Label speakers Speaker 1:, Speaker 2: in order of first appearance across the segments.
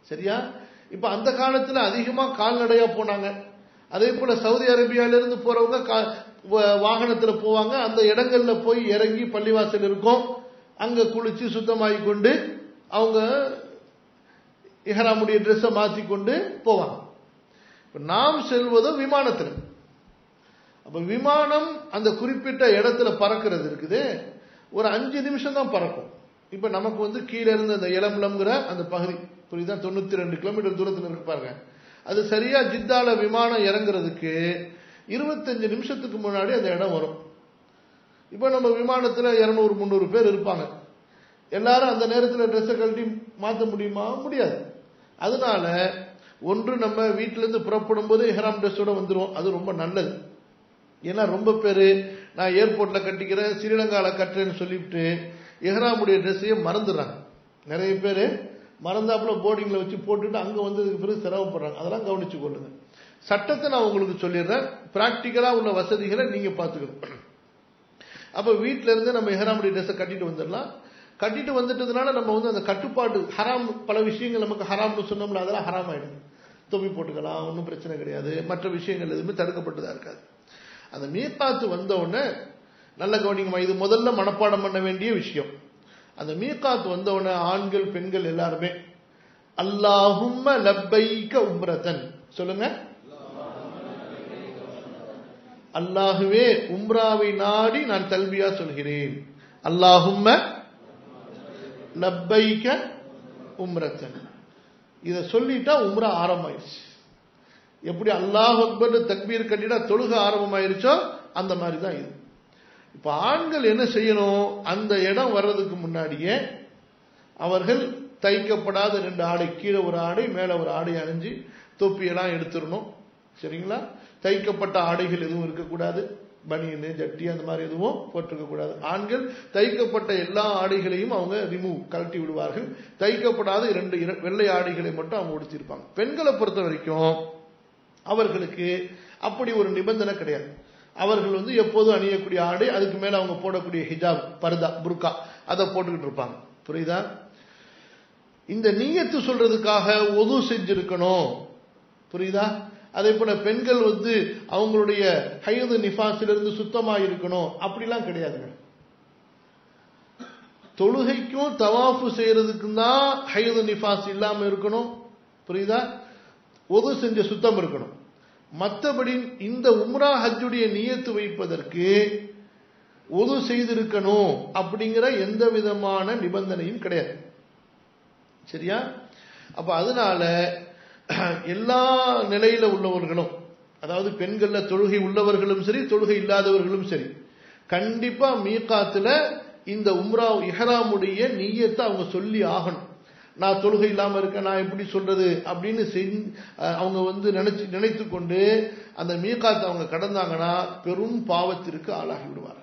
Speaker 1: சரியா இப்ப அந்த காலத்துல அதிகமா கால்நடையா போனாங்க அதே போல சவுதி அரேபியால இருந்து போறவங்க கா- வ- வாகனத்துல போவாங்க அந்த இடங்கள்ல போய் இறங்கி பள்ளிவாசல் இருக்கும் அங்க குளிச்சு சுத்தமாகி கொண்டு அவங்க இஹ்ராமுடைய ட்ரெஸ்ஸை மாத்தி கொண்டு போவாங்க இப்ப நாம் செல்வதோ விமானத்துல அப்ப விமானம் அந்த குறிப்பிட்ட இடத்துல பறக்கிறது இருக்குது ஒரு அஞ்சு நிமிஷம் தான் பறக்கும் இப்ப நமக்கு வந்து கீழே இருந்து அந்த இளம்லம்ங்கிற அந்த பகுதி புரியுதா தொண்ணூத்தி ரெண்டு கிலோமீட்டர் தூரத்துல இருக்கு பாருங்க அது சரியா ஜித்தால விமானம் இறங்குறதுக்கு இருபத்தஞ்சு நிமிஷத்துக்கு முன்னாடி அந்த இடம் வரும் இப்ப நம்ம விமானத்துல இருநூறு முந்நூறு பேர் இருப்பாங்க எல்லாரும் அந்த நேரத்தில் ட்ரெஸ்ஸை கழட்டி மாற்ற முடியுமா முடியாது அதனால ஒன்று நம்ம வீட்டில இருந்து புறப்படும் போது இஹ்ராம் ட்ரெஸ்ஸோட வந்துருவோம் அது ரொம்ப நல்லது ஏன்னா ரொம்ப பேர் நான் ஏர்போர்ட்ல கட்டிக்கிறேன் ஸ்ரீலங்கால கட்டுறேன்னு சொல்லிவிட்டு இஹ்ராமுடைய ட்ரெஸ்ஸையே மறந்துடுறாங்க நிறைய பேர் மறந்தாப்புல போர்டிங்ல வச்சு போட்டுட்டு அங்க வந்ததுக்கு பிறகு சிரமப்படுறாங்க அதெல்லாம் கவனிச்சு கொள்ளுங்க சட்டத்தை நான் உங்களுக்கு சொல்லிடுறேன் பிராக்டிக்கலா உள்ள வசதிகளை நீங்க பாத்துக்கணும் அப்ப வீட்ல இருந்து நம்ம இஹ்ராமுடைய ட்ரெஸ்ஸை கட்டிட்டு வந்துடலாம் கட்டிட்டு வந்துட்டதுனால நம்ம வந்து அந்த கட்டுப்பாடு ஹராம் பல விஷயங்கள் நமக்கு ஹராம்னு சொன்னோம்ல அதெல்லாம் ஹராம் ஆயிடும் தொப்பி போட்டுக்கலாம் ஒன்றும் பிரச்சனை கிடையாது மற்ற விஷயங்கள் எதுவுமே தடுக்கப்பட்டதா இருக்காது அந்த மீகாத்து வந்த உடனே நல்ல கவனிங்கம்மா இது முதல்ல மனப்பாடம் பண்ண வேண்டிய விஷயம் அந்த மீகாத்து வந்த உடனே ஆண்கள் பெண்கள் எல்லாருமே அல்லாஹும்ம லப்பைக்க உம்ரதன் சொல்லுங்க அல்லாஹுவே உம்ராவை நாடி நான் தல்பியா சொல்கிறேன் அல்லாஹும்ம லப்பைக்க உம்ரத்தன் இத சொல்லிட்டா உம்ரா ஆரம்பமாயிருச்சு எப்படி அல்லாஹ் அக்பர் தக்பீர் கட்டிட்டா தொழுக ஆரம்பமாயிருச்சோ அந்த மாதிரி தான் இது இப்ப ஆண்கள் என்ன செய்யணும் அந்த இடம் வர்றதுக்கு முன்னாடியே அவர்கள் தைக்கப்படாத ரெண்டு ஆடை கீழே ஒரு ஆடை மேல ஒரு ஆடை அணிஞ்சு தொப்பியெல்லாம் எடுத்துடணும் சரிங்களா தைக்கப்பட்ட ஆடைகள் எதுவும் இருக்கக்கூடாது பனியனு ஜட்டி அந்த மாதிரி எதுவும் போட்டிருக்க கூடாது ஆண்கள் தைக்கப்பட்ட எல்லா ஆடைகளையும் அவங்க ரிமூவ் கழட்டி விடுவார்கள் தைக்கப்படாத இரண்டு இர- வெள்ளை ஆடைகளை மட்டும் அவங்க உடுத்திருப்பாங்க பெண்களை பொறுத்த வரைக்கும் அவர்களுக்கு அப்படி ஒரு நிபந்தனை கிடையாது அவர்கள் வந்து எப்போதும் அணியக்கூடிய ஆடை அதுக்கு மேல அவங்க போடக்கூடிய ஹிஜாப் பர்தா புர்கா அதை போட்டுக்கிட்டு இருப்பாங்க புரியுதா இந்த நீயத்து சொல்றதுக்காக ஒது செஞ்சிருக்கணும் புரியுதா அதே போல பெண்கள் வந்து அவங்களுடைய ஹைது நிஃபாஸிலிருந்து சுத்தமா இருக்கணும் அப்படிலாம் கிடையாதுங்க தொழுகைக்கும் தவாஃபு செய்யறதுக்கும் தான் ஹைது நிஃபாஸ் இல்லாம இருக்கணும் புரியுதா ஒது செஞ்ச சுத்தம் இருக்கணும் மற்றபடி இந்த உம்ரா ஹஜ்ஜுடைய நியத்து வைப்பதற்கு ஒது செய்திருக்கணும் அப்படிங்கிற எந்த விதமான நிபந்தனையும் கிடையாது சரியா அப்ப அதனால எல்லா நிலையில உள்ளவர்களும் அதாவது பெண்கள்ல தொழுகை உள்ளவர்களும் சரி தொழுகை இல்லாதவர்களும் சரி கண்டிப்பா மீகாத்துல இந்த உம்ரா இஹராமுடைய நீயத்தை அவங்க சொல்லி ஆகணும் நான் தொழுகை இல்லாம இருக்கேன் நான் எப்படி சொல்றது அப்படின்னு செஞ்- அஹ் அவங்க வந்து நினைச்சு நினைத்து கொண்டு அந்த மீகாத்தை அவங்க கடந்தாங்கன்னா பெரும் பாவத்திற்கு ஆளாகி விடுவார்கள்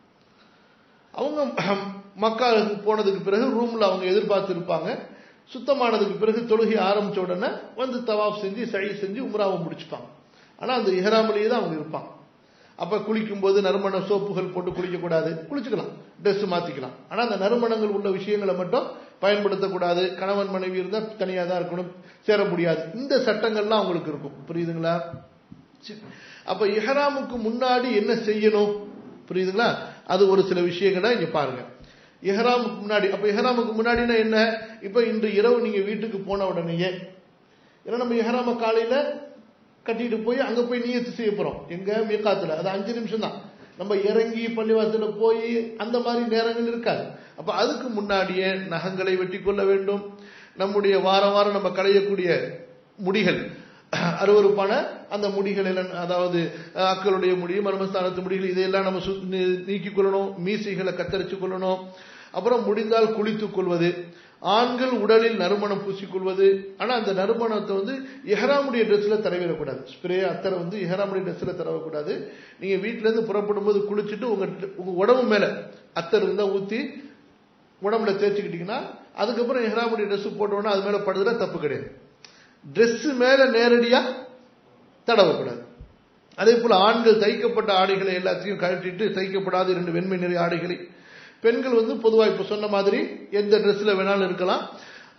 Speaker 1: அவங்க மக்காவுக்கு போனதுக்கு பிறகு ரூம்ல அவங்க எதிர்பார்த்து இருப்பாங்க சுத்தமானதுக்கு பிறகு தொழுகை ஆரம்பிச்ச உடனே வந்து தவாப் செஞ்சு சழி செஞ்சு உம்ராவை முடிச்சுப்பாங்க ஆனா அந்த இஹராமிலேயே தான் அவங்க இருப்பாங்க அப்ப குளிக்கும் போது நறுமண சோப்புகள் போட்டு குளிக்க கூடாது குளிச்சுக்கலாம் Dress மாத்திக்கலாம் ஆனா அந்த நறுமணங்கள் உள்ள விஷயங்களை மட்டும் பயன்படுத்தக்கூடாது கணவன் மனைவி இருந்தா தனியா தான் இருக்கணும் சேர முடியாது இந்த சட்டங்கள்லாம் அவங்களுக்கு இருக்கும் புரியுதுங்களா சரி. அப்ப இஹராமுக்கு முன்னாடி என்ன செய்யணும் புரியுதுங்களா அது ஒரு சில விஷயங்களை இங்க பாருங்க இஹராமுக்கு முன்னாடி அப்ப இஹராமுக்கு முன்னாடினா என்ன இப்ப இன்று இரவு நீங்க வீட்டுக்கு போன உடனேயே ஏன்னா நம்ம இஹராம காலையில கட்டிட்டு போய் அங்க போய் நியத்து செய்ய போறோம் எங்க மீகாத்துல அது அஞ்சு நிமிஷம் தான் நம்ம இறங்கி பள்ளிவாசல போய் அந்த மாதிரி நேரங்கள் இருக்காது அப்ப அதுக்கு முன்னாடியே நகங்களை வெட்டி கொள்ள வேண்டும் நம்முடைய வார வாரம் நம்ம களையக்கூடிய முடிகள் அருவருப்பான அந்த முடிகள் எல்லாம் அதாவது அஹ், அக்களுடைய முடி மர்மஸ்தானத்து முடிகள் இதையெல்லாம் நம்ம சு- நீ- நீக்கிக் கொள்ளணும் மீசைகளை கத்தரிச்சு கொள்ளணும் அப்புறம் முடிந்தால் குளித்துக் கொள்வது ஆண்கள் உடலில் நறுமணம் பூசிக்கொள்வது ஆனா அந்த நறுமணத்தை வந்து இஹராமுடைய ட்ரெஸ்ல தடவிடக்கூடாது ஸ்ப்ரே அத்தரை வந்து இஹராமுடைய ட்ரெஸ்ல தடவக்கூடாது நீங்க வீட்ல இருந்து புறப்படும் போது குளிச்சுட்டு உங்க உங்க உடம்பு மேல அத்தர் இருந்தா ஊத்தி உடம்புல தேய்ச்சிக்கிட்டீங்கன்னா அதுக்கப்புறம் இஹ்ராமுடைய ட்ரெஸ் போட்டோன்னா அது மேல படுதுன்னா தப்பு கிடையாது Dress மேல நேரடியா தடவக்கூடாது அதே போல ஆண்கள் தைக்கப்பட்ட ஆடைகளை எல்லாத்தையும் கழட்டிட்டு தைக்கப்படாத இரண்டு வெண்மை நிறை ஆடைகளை பெண்கள் வந்து பொதுவா இப்ப சொன்ன மாதிரி எந்த ட்ரெஸ்ல வேணாலும் இருக்கலாம்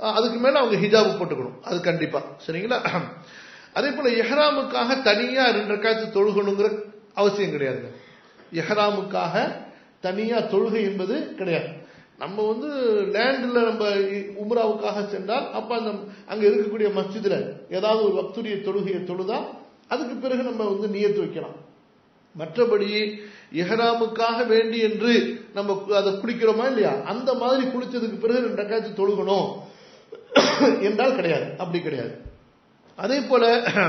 Speaker 1: அஹ், அதுக்கு மேல அவங்க ஹிஜாபு போட்டுக்கணும் அது கண்டிப்பா சரிங்களா அதே போல எஹ்ராமுக்காக தனியா ரெண்டு ரக்காத்து தொழுகணுங்கிற அவசியம் கிடையாதுங்க எஹ்ராமுக்காக தனியா தொழுகை என்பது கிடையாது நம்ம வந்து லேண்டில் நம்ம உம்ராவுக்காக சென்றால் அப்ப அந்த அங்க இருக்கக்கூடிய மஸ்ஜிதுல ஏதாவது ஒரு வக்துரிய தொழுகையை தொழுதா அதுக்கு பிறகு நம்ம வந்து நியத்து வைக்கலாம் மற்றபடி இஹ்ராமுக்காக வேண்டி என்று நம்ம கு- அதை குளிக்கிறோமா இல்லையா அந்த மாதிரி குளிச்சதுக்கு பிறகு ரெண்டு ரக்காத்து தொழுகணும் என்றால் கிடையாது அப்படி கிடையாது அதே போல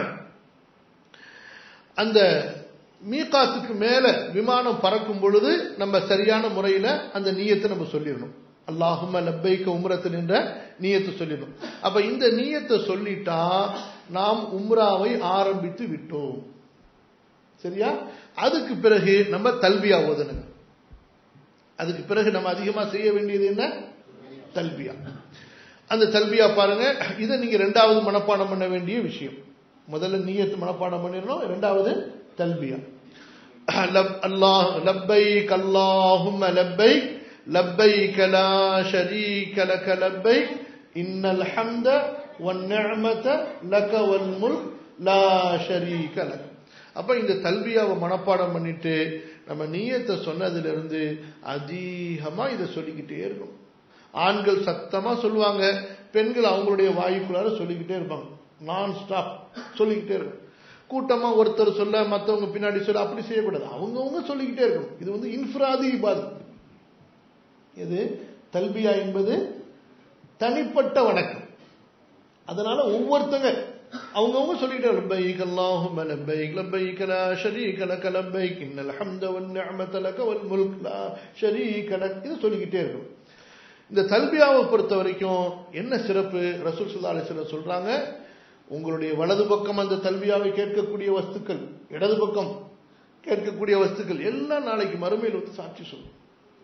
Speaker 1: அந்த மீகாத்துக்கு மேல விமானம் பறக்கும் பொழுது நம்ம சரியான முறையில அந்த நீயத்தை நம்ம சொல்லிடணும் அல்லாஹும்ம லப்பைக்க உம்ரத்து என்ற நீயத்தை சொல்லிடணும் அப்ப இந்த நீயத்தை சொல்லிட்டா நாம் உம்ராவை ஆரம்பித்து விட்டோம் சரியா அதுக்கு பிறகு நம்ம தல்பியா ஓதணுங்க அதுக்கு பிறகு நம்ம அதிகமா செய்ய வேண்டியது என்ன தல்பியா அந்த தல்பியா பாருங்க இதை நீங்க ரெண்டாவது மனப்பாடம் பண்ண வேண்டிய விஷயம் முதல்ல நீயத்து மனப்பாடம் பண்ணிடணும் ரெண்டாவது தல்பியா லப் அல்லாஹ் லப்பைக் அல்லாஹும்ம லப்பைக் லப்பைக் லா ஷரீக லக லப்பைக் இன்னல் ஹம்த வன் நிஅமத லக வல் முல்க் லா ஷரீக லக் அப்ப இந்த தல்பியாவை மனப்பாடம் பண்ணிட்டு நம்ம நீயத்தை சொன்னதுல இருந்து அதிகமா இதை சொல்லிக்கிட்டே இருக்கணும் ஆண்கள் சத்தமா சொல்லுவாங்க பெண்கள் அவங்களுடைய வாயுக்குள்ளார சொல்லிக்கிட்டே இருப்பாங்க நான் ஸ்டாப் சொல்லிக்கிட்டே இருக்கும் கூட்டமா ஒருத்தர் சொல்ல மத்தவங்க பின்னாடி சொல்ல அப்படி செய்யக்கூடாது அவங்கவங்க சொல்லிக்கிட்டே இருக்கணும் இது வந்து இன்ஃப்ராதி இபாதத் இது தல்பியா என்பது தனிப்பட்ட வணக்கம் அதனால ஒவ்வொருத்தங்க அவங்கவங்க சொல்லிட்டே லப்பைக் அல்லாஹும்ம லப்பைக் லப்பைக் லா ஷரீக லக லப்பைக் இன்னல் ஹம்த வன் நிஅமத லக வல் முல்க் லா ஷரீக லக் இது சொல்லிக்கிட்டே இருக்கும் இந்த தல்பியாவை பொறுத்த வரைக்கும் என்ன சிறப்பு ரசூல் ஸல்லல்லாஹு அலைஹி வஸல்லம் சொல்றாங்க உங்களுடைய வலது பக்கம் அந்த தல்பியாவை கேட்கக்கூடிய வஸ்துக்கள் இடது பக்கம் கேட்கக்கூடிய வஸ்துக்கள் எல்லாம் நாளைக்கு மறுமையில் வந்து சாட்சி சொல்லும்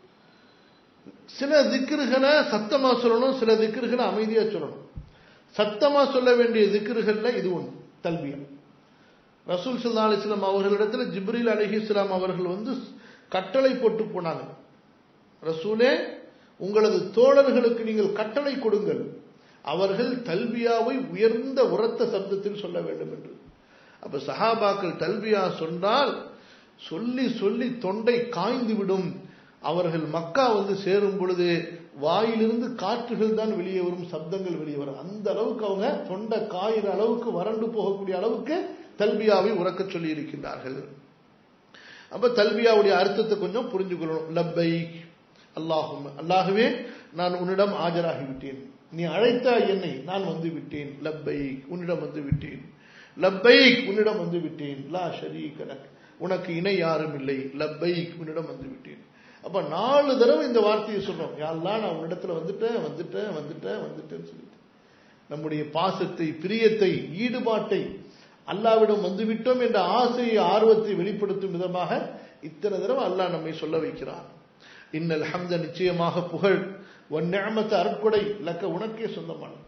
Speaker 1: சில திக்ருகளை சத்தமா சொல்லணும் சில திக்ருகளை அமைதியா சொல்லணும் சத்தமா சொல்ல வேண்டிய திக்ருகள்ல இது ஒன்று தல்பியா ரசூல் சல்லா அலிஸ்லாம் அவர்களிடத்துல ஜிப்ரீல் அலிஹிஸ்லாம் அவர்கள் வந்து கட்டளை போட்டு போனாங்க ரசூலே உங்களது தோழர்களுக்கு நீங்கள் கட்டளை கொடுங்கள் அவர்கள் தல்பியாவை உயர்ந்த உரத்த சப்தத்தில் சொல்ல வேண்டும் என்று அப்ப சஹாபாக்கள் தல்பியா சொன்னால் சொல்லி சொல்லி தொண்டை காய்ந்து விடும் அவர்கள் மக்கா வந்து சேரும் பொழுது வாயிலிருந்து காற்றுகள் தான் வெளியே வரும் சப்தங்கள் வெளியே வரும் அந்த அளவுக்கு அவங்க தொண்டை காயிற அளவுக்கு வறண்டு போகக்கூடிய அளவுக்கு தல்பியாவை உறக்க சொல்லி இருக்கின்றார்கள் அப்ப தல்பியாவுடைய அர்த்தத்தை கொஞ்சம் புரிஞ்சுக்கணும் லப்பை அல்லாஹும் அல்லாகவே நான் உன்னிடம் ஆஜராகி விட்டேன் நீ அழைத்த என்னை நான் வந்து விட்டேன் லப்பை உன்னிடம் வந்து விட்டேன் லப்பை உன்னிடம் வந்து விட்டேன் லா ஷரீக லக் உனக்கு இணை யாரும் இல்லை லப்பை உன்னிடம் வந்து விட்டேன் அப்ப நாலு தடவை இந்த வார்த்தையை சொல்றோம் யாரெல்லாம் நான் உன்னிடத்துல வந்துட்டேன் வந்துட்டேன் வந்துட்டேன் வந்துட்டேன்னு சொல்லிட்டு நம்முடைய பாசத்தை பிரியத்தை ஈடுபாட்டை அல்லாவிடம் வந்துவிட்டோம் என்ற ஆசையை ஆர்வத்தை வெளிப்படுத்தும் விதமாக இத்தனை தடவை அல்லாஹ் நம்மை சொல்ல வைக்கிறான் இன்னல் ஹம்த நிச்சயமாக புகழ் ஒன் நியமத்த அற்கொடை லக்க உனக்கே சொந்தமானது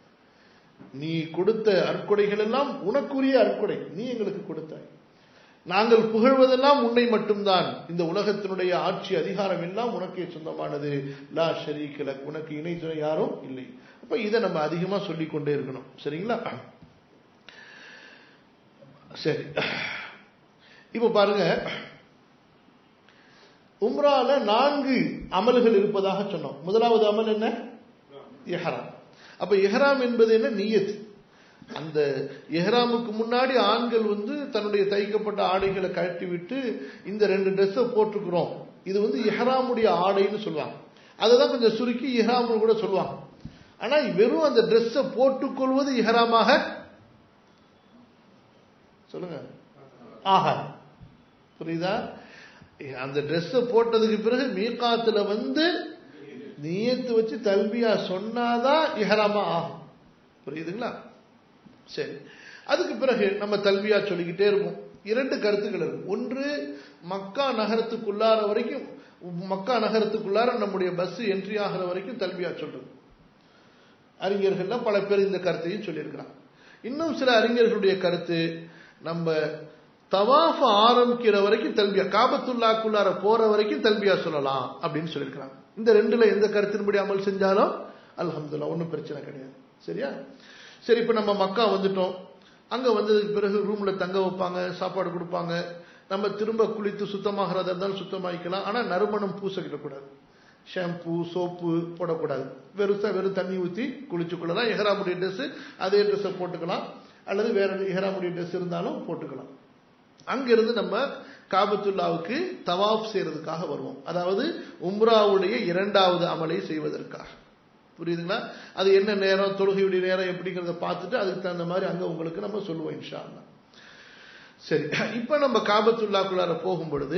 Speaker 1: நீ கொடுத்த அற்கொடைகள் எல்லாம் உனக்குரிய அற்கொடை நீ எங்களுக்கு கொடுத்தாய் நாங்கள் புகழ்வதெல்லாம் உன்னை மட்டும்தான் இந்த உலகத்தினுடைய ஆட்சி அதிகாரம் எல்லாம் உனக்கே சொந்தமானது லா ஷரீக் லக் உனக்கு இணை துணை யாரும் இல்லை அப்ப இதை நம்ம அதிகமா சொல்லிக் கொண்டே இருக்கணும் சரிங்களா சரி இப்ப பாருங்க உம்ரால நான்கு அமல்கள் இருப்பதாக சொன்னோம் முதலாவது அமல் என்ன எஹராம் அப்ப எஹராம் என்பது என்ன நியத் அந்த எஹராமுக்கு முன்னாடி ஆண்கள் வந்து தன்னுடைய தைக்கப்பட்ட ஆடைகளை கழட்டி விட்டு இந்த ரெண்டு ட்ரெஸ்ஸை போட்டுக்கிறோம் இது வந்து எஹராமுடைய ஆடைன்னு சொல்லுவாங்க அதை தான் கொஞ்சம் சுருக்கி இஹராம்னு கூட சொல்லுவாங்க ஆனா வெறும் அந்த ட்ரெஸ்ஸை போட்டுக்கொள்வது இஹராமாக சொல்லுங்க ஆஹா புரியுதா அந்த ட்ரெஸ்ஸை போட்டதுக்கு பிறகு மீகாத்துல வந்து நீயத்து வச்சு தல்பியா சொன்னாதான் இஹராமா ஆகும் புரியுதுங்களா சரி அதுக்கு பிறகு நம்ம தல்வியா சொல்லிக்கிட்டே இருப்போம் இரண்டு கருத்துக்கள் இருக்கு ஒன்று மக்கா நகரத்துக்குள்ளார வரைக்கும் மக்கா நகரத்துக்குள்ளார நம்முடைய பஸ் என்ட்ரி ஆகிற வரைக்கும் தல்வியா சொல்றது அறிஞர்கள்ல பல பேர் இந்த கருத்தையும் சொல்லியிருக்கிறாங்க இன்னும் சில அறிஞர்களுடைய கருத்து நம்ம தவாஃப ஆரம்பிக்கிற வரைக்கும் தல்பியா காபத்துல்லாக்குள்ளார போற வரைக்கும் தல்பியா சொல்லலாம் அப்படின்னு சொல்லியிருக்கிறாங்க இந்த ரெண்டுல எந்த கருத்தின்படி அமல் செஞ்சாலும் அல்ஹம்துலில்லாஹ் ஒன்றும் பிரச்சனை கிடையாது சரியா சரி இப்போ நம்ம மக்கா வந்துட்டோம் அங்க வந்ததுக்கு பிறகு ரூம்ல தங்க வைப்பாங்க சாப்பாடு கொடுப்பாங்க நம்ம திரும்ப குளித்து சுத்தமாகிறதா இருந்தாலும் சுத்தமாக்கிக்கலாம் ஆனா நறுமணம் பூசக்கிடக்கூடாது ஷாம்பு சோப்பு போடக்கூடாது வெறுசா வெறும் தண்ணி ஊற்றி குளிச்சு கொள்ளலாம் எஹராமுடைய ட்ரெஸ் அதே ட்ரெஸ்ஸை போட்டுக்கலாம் அல்லது வேற எஹராமுடைய ட்ரெஸ் இருந்தாலும் போட்டுக்கலாம் அங்கிருந்து நம்ம காபத்துல்லாவுக்கு தவாப் செய்யறதுக்காக வருவோம் அதாவது உம்ராவுடைய இரண்டாவது அமலை செய்வதற்காக புரியுதுங்களா அது என்ன நேரம் தொழுகையுடைய நேரம் எப்படிங்கிறத பார்த்துட்டு அதுக்கு தகுந்த மாதிரி அங்க உங்களுக்கு நம்ம சொல்லுவோம் இன்ஷா அல்லாஹ் சரி இப்ப நம்ம காபத்துல்லாக்குள்ளார போகும் பொழுது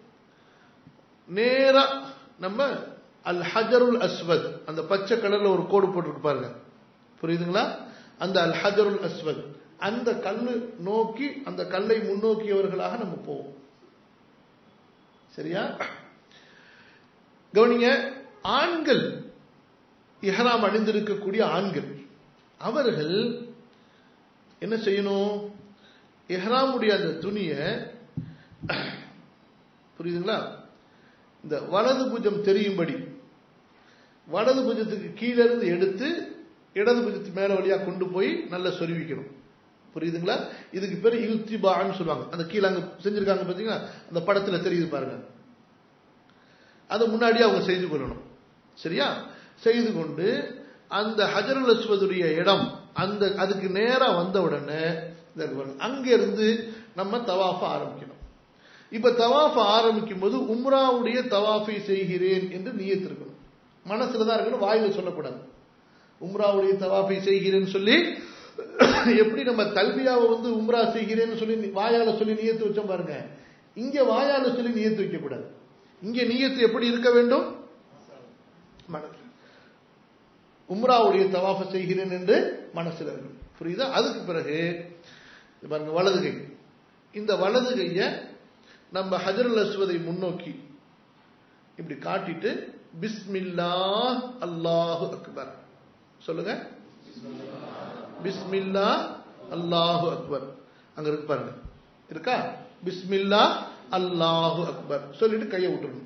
Speaker 1: நேரா நம்ம அல் ஹஜருல் அஸ்வத் அந்த பச்சை கலர்ல ஒரு கோடு போட்டிருக்கு பாருங்க புரியுதுங்களா அந்த அல் ஹஜருல் அஸ்வத் அந்த கல்லு நோக்கி அந்த கல்லை முன்னோக்கியவர்களாக நம்ம போவோம் சரியா கவனிங்க ஆண்கள் இஹராம் அணிந்திருக்கக்கூடிய ஆண்கள் அவர்கள் என்ன செய்யணும் இஹ்ராமுடைய அந்த துணியை புரியுதுங்களா இந்த வலது புஜம் தெரியும்படி வலது புஜத்துக்கு கீழே இருந்து எடுத்து இடது புஜத்துக்கு மேல வழியா கொண்டு போய் நல்லா சொருவிக்கணும் புரியுதுங்களா இதுக்கு பேர் இல்திபான்னு சொல்லுவாங்க அந்த கீழே அங்க செஞ்சிருக்காங்க பாத்தீங்களா அந்த படத்துல தெரியுது பாருங்க அதை முன்னாடியே அவங்க செய்து கொள்ளணும் சரியா செய்து கொண்டு அந்த ஹஜருல் அஸ்வதுடைய இடம் அந்த அதுக்கு நேரா வந்த உடனே அங்கிருந்து நம்ம தவாஃப ஆரம்பிக்கணும் இப்ப தவாஃப ஆரம்பிக்கும் போது உம்ராவுடைய தவாஃபை செய்கிறேன் என்று நியத்து இருக்கணும் மனசுல தான் இருக்கணும் வாயில சொல்லக்கூடாது உம்ராவுடைய தவாஃபை செய்கிறேன்னு சொல்லி எப்படி நம்ம தல்பியாவை வந்து உம்ரா செய்கிறேன்னு சொல்லி வாயால சொல்லி நியத்து வச்சோம் பாருங்க இங்க வாயால சொல்லி நியத்து வைக்க கூடாது இங்க நியத்து எப்படி இருக்க வேண்டும் மனசு உம்ராவுடைய தவாஃப செய்கிறேன் என்று மனசுல இருக்கணும் புரியுதா அதுக்கு பிறகு பாருங்க வலது கை இந்த வலது கைய நம்ம ஹஜருல் அஸ்வதை முன்னோக்கி இப்படி காட்டிட்டு பிஸ்மில்லா அல்லாஹு அக்பர் சொல்லுங்க பிஸ்மில்லா அல்லாஹு அக்பர் அங்க இருக்கு பாருங்க இருக்கா பிஸ்மில்லா அல்லாஹு அக்பர் சொல்லிட்டு கையை விட்டுறணும்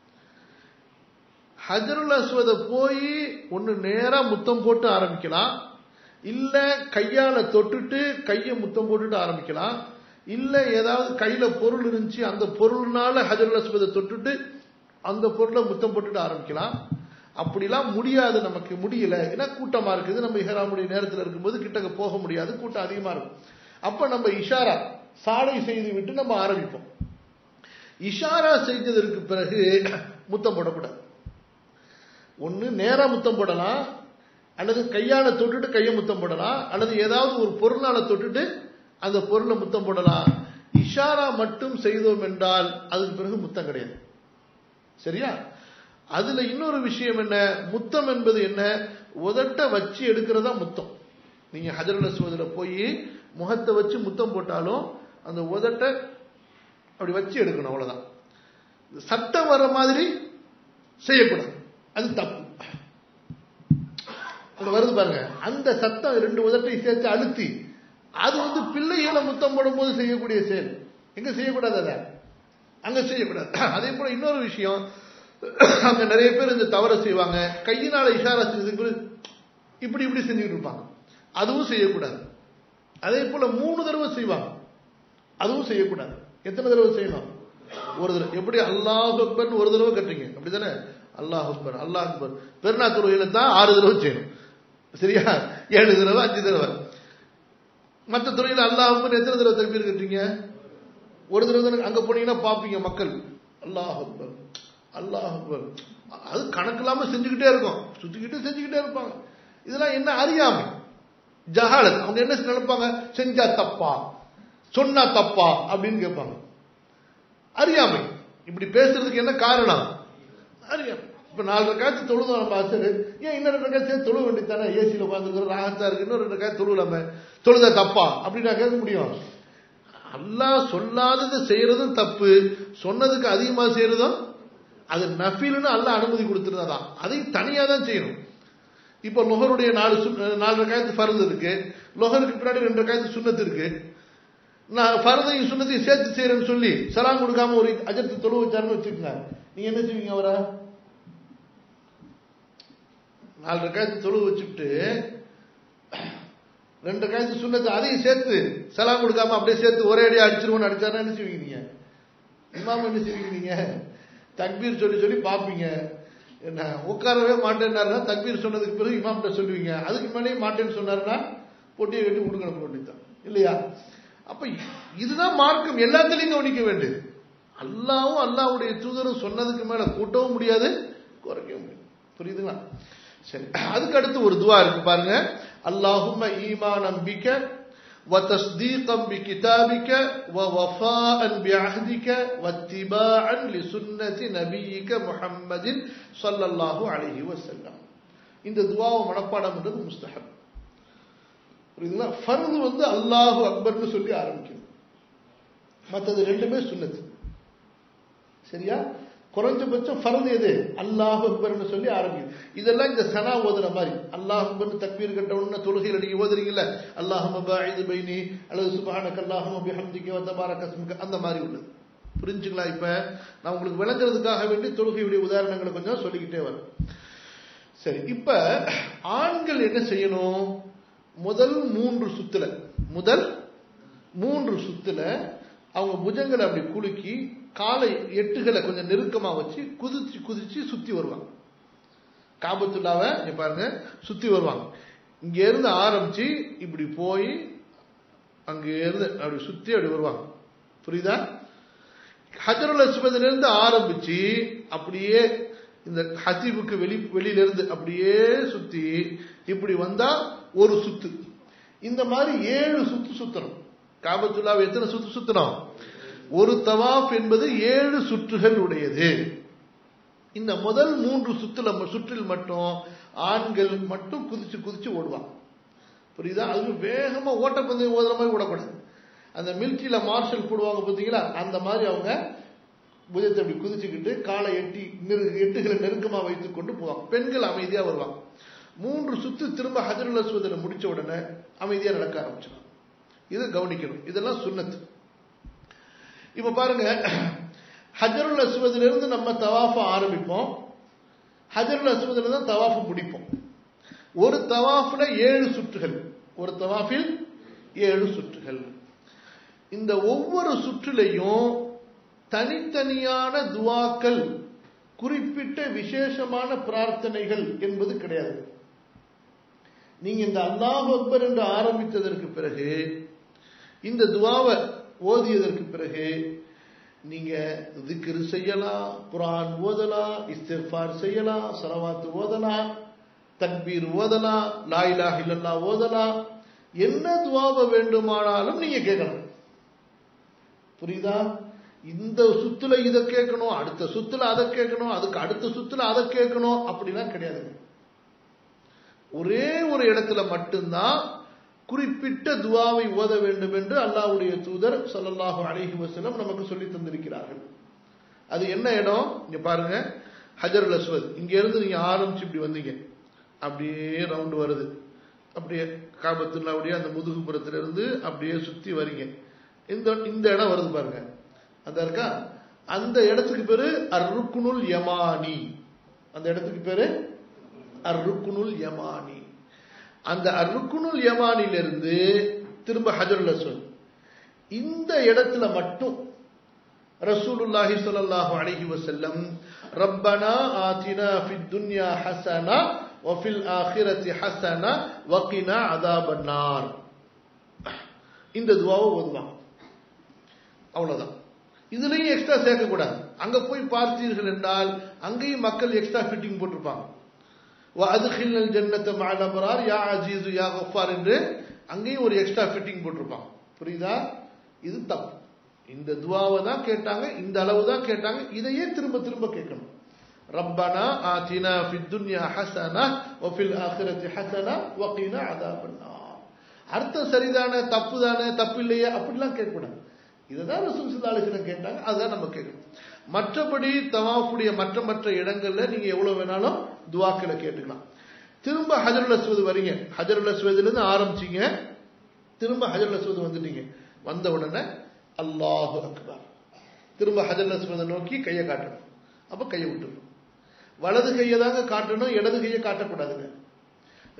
Speaker 1: ஹஜருல் அஸ்வத போய் ஒன்னு நேரா முத்தம் போட்டு ஆரம்பிக்கலாம் இல்ல கையால தொட்டுட்டு கையை முத்தம் போட்டுட்டு ஆரம்பிக்கலாம் இல்ல ஏதாவது கையில பொருள் இருந்துச்சு அந்த பொருள்னால ஹஜருல் அஸ்வத தொட்டுட்டு அந்த பொருளை முத்தம் போட்டுட்டு ஆரம்பிக்கலாம் அப்படிலாம் முடியாது நமக்கு முடியல ஏன்னா கூட்டமா இருக்குது நம்ம இஹராமுடைய நேரத்தில் இருக்கும்போது கிட்டக்க போக முடியாது கூட்டம் அதிகமா இருக்கும் அப்ப நம்ம இஷாரா சாலை செய்து விட்டு நம்ம ஆரம்பிப்போம் இஷாரா செய்ததற்கு பிறகு முத்தம் போடக்கூடாது ஒன்னு நேரா முத்தம் போடலாம் அல்லது கையால தொட்டுட்டு கையை முத்தம் போடலாம் அல்லது ஏதாவது ஒரு பொருளால தொட்டுட்டு அந்த பொருளை முத்தம் போடலாம் இஷாரா மட்டும் செய்தோம் என்றால் அதுக்கு பிறகு முத்தம் கிடையாது சரியா அதுல இன்னொரு விஷயம் என்ன முத்தம் என்பது என்ன உதட்ட வச்சு எடுக்கிறதா முத்தம் நீங்க ஹஜருல் அஸ்வதுல போய் முகத்தை வச்சு முத்தம் போட்டாலும் அந்த உதட்ட அப்படி வச்சு எடுக்கணும் அவ்வளவுதான் சட்டம் வர மாதிரி செய்யக்கூடாது அது தப்பு வருது பாருங்க அந்த சத்தம் ரெண்டு உதட்டை சேர்த்து அழுத்தி அது வந்து பிள்ளைகளை முத்தம் போடும் போது செய்யக்கூடிய செயல் எங்க செய்யக்கூடாது அதை அங்க செய்யக்கூடாது அதே போல இன்னொரு விஷயம் அங்க நிறைய பேர் இந்த தவற செய்வாங்க கையினால இஷாரா செஞ்சு இப்படி இப்படி செஞ்சுக்கிட்டு இருப்பாங்க அதுவும் செய்யக்கூடாது அதே போல மூணு தடவை செய்வாங்க அதுவும் செய்யக்கூடாது எத்தனை தடவை செய்யணும் ஒரு தடவை எப்படி அல்லாஹ் அக்பர் ஒரு தடவை கட்டுறீங்க அப்படிதானே அல்லாஹ் அக்பர் அல்லாஹ் அக்பர் பெருநா துறையில தான் ஆறு தடவை செய்யணும் சரியா ஏழு தடவை அஞ்சு தடவை மற்ற துறையில அல்லாஹ் அக்பர் எத்தனை தடவை தக்பீர் கட்டுறீங்க ஒரு தடவை தானே அங்க போனீங்கன்னா பாப்பீங்க மக்கள் அல்லாஹ் அக்பர் அல்லாஹ் அக்பர் அது கணக்கு இல்லாம செஞ்சுக்கிட்டே இருக்கும் சுத்திக்கிட்டு செஞ்சுக்கிட்டே இருப்பாங்க இதெல்லாம் என்ன அறியாமை ஜஹாலத் அவங்க என்ன நினைப்பாங்க செஞ்சா தப்பா சொன்னா தப்பா அப்படின்னு கேட்பாங்க அறியாமை இப்படி பேசுறதுக்கு என்ன காரணம் அறியாமை இப்ப நாலு காய்ச்சி தொழுதோம் நம்ம ஆசரு ஏன் இன்னொரு ரெண்டு காய்ச்சி தொழு வேண்டித்தானே ஏசியில் உட்காந்துருக்கிறோம் ராகத்தா இருக்கு இன்னொரு ரெண்டு காய் தொழுலாம தொழுத தப்பா அப்படி நான் கேட்க முடியும் அல்லாஹ் சொல்லாதது செய்யறதும் தப்பு சொன்னதுக்கு அதிகமா செய்யறதும் அது நஃபீல்னு அல்லாஹ் அனுமதி கொடுத்துருந்தாதான் அதையும் தனியா தான் செய்யணும் இப்போ லொஹருடைய நாலு நாலு காயத்து ஃபரது இருக்கு லொஹருக்கு பின்னாடி ரெண்டு காயத்து சுண்ணத்து இருக்கு நான் ஃபரதையும் சுண்ணத்தையும் சேர்த்து செய்யறேன்னு சொல்லி சலாம் கொடுக்காம ஒரு அஜத்து தொழு வச்சாருன்னு வச்சுக்கோங்க நீங்க என்ன செய்வீங்க அவரை நாலு ரக்காயத்து தொழு வச்சுட்டு ரெண்டு ரக்காயத்து சுண்ணத்து அதையும் சேர்த்து சலாம் கொடுக்காம அப்படியே சேர்த்து ஒரே அடியா அடிச்சிருவோம்னு அடிச்சாருன்னா என்ன செய்வீங்க நீங்க இமாம் என்ன செய்வீங்க நீங்க தக்பீர் சொல்லி சொல்லி பார்ப்பீங்க என்ன உட்காரவே மாட்டேன்னாருன்னா தக்பீர் சொன்னதுக்கு பிறகு இமாம்கிட்ட சொல்லுவீங்க அதுக்கு மேலேயே மாட்டேன்னு சொன்னாருன்னா பொட்டியை கட்டி கொடுக்க வேண்டியதான் இல்லையா அப்ப இதுதான் மார்க்கம் எல்லாத்திலையும் கவனிக்க வேண்டியது அல்லாவும் அல்லாவுடைய தூதரும் சொன்னதுக்கு மேல கூட்டவும் முடியாது குறைக்கவும் முடியாது புரியுதுங்களா சரி அதுக்கு அடுத்து ஒரு துவா இருக்கு பாருங்க அல்லாஹும்ம ஈமானம் பிக்க وتصديقا بكتابك ووفاء بعهدك واتباعا لسنة نبيك محمد صلى الله عليه وسلم இந்த துவாவை மனப்பாடம் என்றது முஸ்தஹப் புரியுதுங்களா ஃபர்து வந்து அல்லாஹு அக்பர்னு சொல்லி ஆரம்பிக்கணும் மற்றது ரெண்டுமே சுன்னத்து சரியா குறைஞ்சபட்சம் ஃபர்து எது அல்லாஹ் அக்பர்னு சொல்லி ஆரம்பிக்கும் இதெல்லாம் இந்த சனா ஓதுற மாதிரி அல்லாஹ் அக்பர்னு தக்பீர் கட்ட உடனே தொழுகையில் நீங்க ஓதுறீங்கல்ல அல்லாஹும் பாயிது பைனி அல்லது சுபஹானக் அல்லாஹும் பிஹம்திக வ தபாரக ஸ்முக அந்த மாதிரி உள்ளது புரிஞ்சுங்களா இப்ப நான் உங்களுக்கு விளங்குறதுக்காக வேண்டி தொழுகையுடைய உதாரணங்களை கொஞ்சம் சொல்லிக்கிட்டே வரேன் சரி இப்ப ஆண்கள் என்ன செய்யணும் முதல் மூன்று சுத்துல முதல் மூன்று சுத்துல அவங்க புஜங்களை அப்படி குலுக்கி காலை எட்டுகளை கொஞ்சம் நெருக்கமா வச்சு குதிச்சு குதிச்சு சுத்தி வருவாங்க காபத்துள்ளாவை இங்க பாருங்க சுத்தி வருவாங்க இங்க இருந்து ஆரம்பிச்சு இப்படி போய் அங்க இருந்து அப்படி சுத்தி அப்படி வருவாங்க புரியுதா ஹஜருல் அஸ்வதுல இருந்து ஆரம்பிச்சு அப்படியே இந்த ஹசீபுக்கு வெளி வெளியில இருந்து அப்படியே சுத்தி இப்படி வந்தா ஒரு சுத்து இந்த மாதிரி ஏழு சுத்து சுத்தணும் காபத்துல்லாவை எத்தனை சுத்து சுத்தணும் ஒரு தவாஃப் என்பது ஏழு சுற்றுகள் உடையது இந்த முதல் மூன்று சுற்றுல சுற்றில் மட்டும் ஆண்கள் மட்டும் குதிச்சு குதிச்சு ஓடுவாங்க புரியுதா அது வேகமா ஓட்டப்பந்தயம் ஓதுற மாதிரி ஓடக்கூடாது அந்த மில்ட்ரியில மார்ஷல் போடுவாங்க பார்த்தீங்களா அந்த மாதிரி அவங்க புஜத்தை அப்படி குதிச்சுக்கிட்டு காலை எட்டி நெரு எட்டுகளை நெருக்கமா வைத்துக் கொண்டு போவாங்க பெண்கள் அமைதியா வருவாங்க மூன்று சுத்து திரும்ப ஹஜருல் அஸ்வதில் முடிச்ச உடனே அமைதியா நடக்க ஆரம்பிச்சிடும் இது கவனிக்கணும் இதெல்லாம் சுண்ணத்து இப்ப பாருங்க ஹஜருல் அஸ்வதில இருந்து நம்ம தவாஃப ஆரம்பிப்போம் ஹஜருல் அஸ்வதில தான் தவாஃப முடிப்போம் ஒரு தவாஃப்ல ஏழு சுற்றுகள் ஒரு தவாஃபில் ஏழு சுற்றுகள் இந்த ஒவ்வொரு சுற்றிலையும் தனித்தனியான துவாக்கள் குறிப்பிட்ட விசேஷமான பிரார்த்தனைகள் என்பது கிடையாது நீங்க இந்த அல்லாஹ் அக்பர் என்று ஆரம்பித்ததற்கு பிறகு இந்த துவாவை ஓதியதற்கு பிறகு நீங்க திக்ரு செய்யலாம் குரான் ஓதலாம் இஸ்திஃபார் செய்யலாம் சலவாத்து ஓதலாம் தக்பீர் ஓதலாம் லாயிலாஹ் இல்லல்லா ஓதலாம் என்ன துவாவை வேண்டுமானாலும் நீங்க கேட்கலாம் புரியுதா இந்த சுத்துல இதை கேட்கணும் அடுத்த சுத்துல அதை கேட்கணும் அதுக்கு அடுத்த சுத்துல அதை கேட்கணும் அப்படிலாம் கிடையாதுங்க ஒரே ஒரு இடத்துல மட்டும்தான் குறிப்பிட்ட துவாவை ஓத வேண்டும் என்று அல்லாஹ்வுடைய தூதர் ஸல்லல்லாஹு அலைஹி வஸல்லம் நமக்கு சொல்லி தந்திருக்கிறார்கள் அது என்ன இடம் இங்க பாருங்க ஹஜருல் அஸ்வத் இங்க இருந்து நீங்க ஆரம்பிச்சு இப்படி வந்தீங்க அப்படியே ரவுண்ட் வருது அப்படியே காபத்துல்லாவுடைய அந்த முதுகுப்புறத்துல இருந்து அப்படியே சுத்தி வரீங்க இந்த இந்த இடம் வருது பாருங்க அந்த இருக்கா அந்த இடத்துக்கு பேரு அருக்குனுல் யமானி அந்த இடத்துக்கு பேரு அருக்குனுல் யமானி அந்த அருக்குனுல் யமானிலிருந்து திரும்ப ஹஜருல் அஸ்வத் இந்த இடத்துல மட்டும் ரசூலுல்லாஹி ஸல்லல்லாஹு அலைஹி வஸல்லம் ரப்பனா ஆதினா ஃபித் துன்யா ஹஸனா வஃபில் ஆখিরাতি ஹஸனா வகினா அதாபன் நார் இந்த துவாவை ஓதுவாங்க அவ்வளவுதான் இதுலயும் எக்ஸ்ட்ரா சேர்க்க கூடாது அங்க போய் பார்த்தீர்கள் என்றால் அங்கேயும் மக்கள் எக்ஸ்ட்ரா ஃபிட்டிங் போட்டிருப்பாங்க அதுகில் ஜன்னத்தை மாலபரார் யா அஜீசு யா கஃபார் என்று அங்கேயும் ஒரு எக்ஸ்ட்ரா ஃபிட்டிங் போட்டிருப்பாங்க புரியுதா இது தப்பு இந்த துவாவை தான் கேட்டாங்க இந்த அளவு தான் கேட்டாங்க இதையே திரும்ப திரும்ப கேட்கணும் ரப்பனா ஆத்தினா ஃபித் துன்யா ஹஸனா வஃபில் ஆখিরাতি ஹஸனா வகினா அதாபன் அர்த்தம் சரிதானே தப்பு தானே தப்பு இல்லையே அப்படிலாம் கேட்கக்கூடாது இதுதான் ரசூல் சிதாலிசனம் கேட்டாங்க அதுதான் நம்ம கேட்கணும் மற்றபடி தவாஃபுடைய மற்ற மற்ற இடங்கள்ல நீங்க எவ்வளவு வேணாலும் துவாக்களை கேட்டுக்கலாம் திரும்ப ஹஜருல் அஸ்வது வரீங்க ஹஜருல் அஸ்வதுல இருந்து ஆரம்பிச்சீங்க திரும்ப ஹஜருல் அஸ்வது வந்துட்டீங்க வந்த உடனே அல்லாஹு அக்பர் திரும்ப ஹஜருல் அஸ்வதை நோக்கி கையை காட்டணும் அப்ப கையை விட்டுருணும் வலது கையை தாங்க காட்டணும் இடது கையை காட்டக்கூடாதுங்க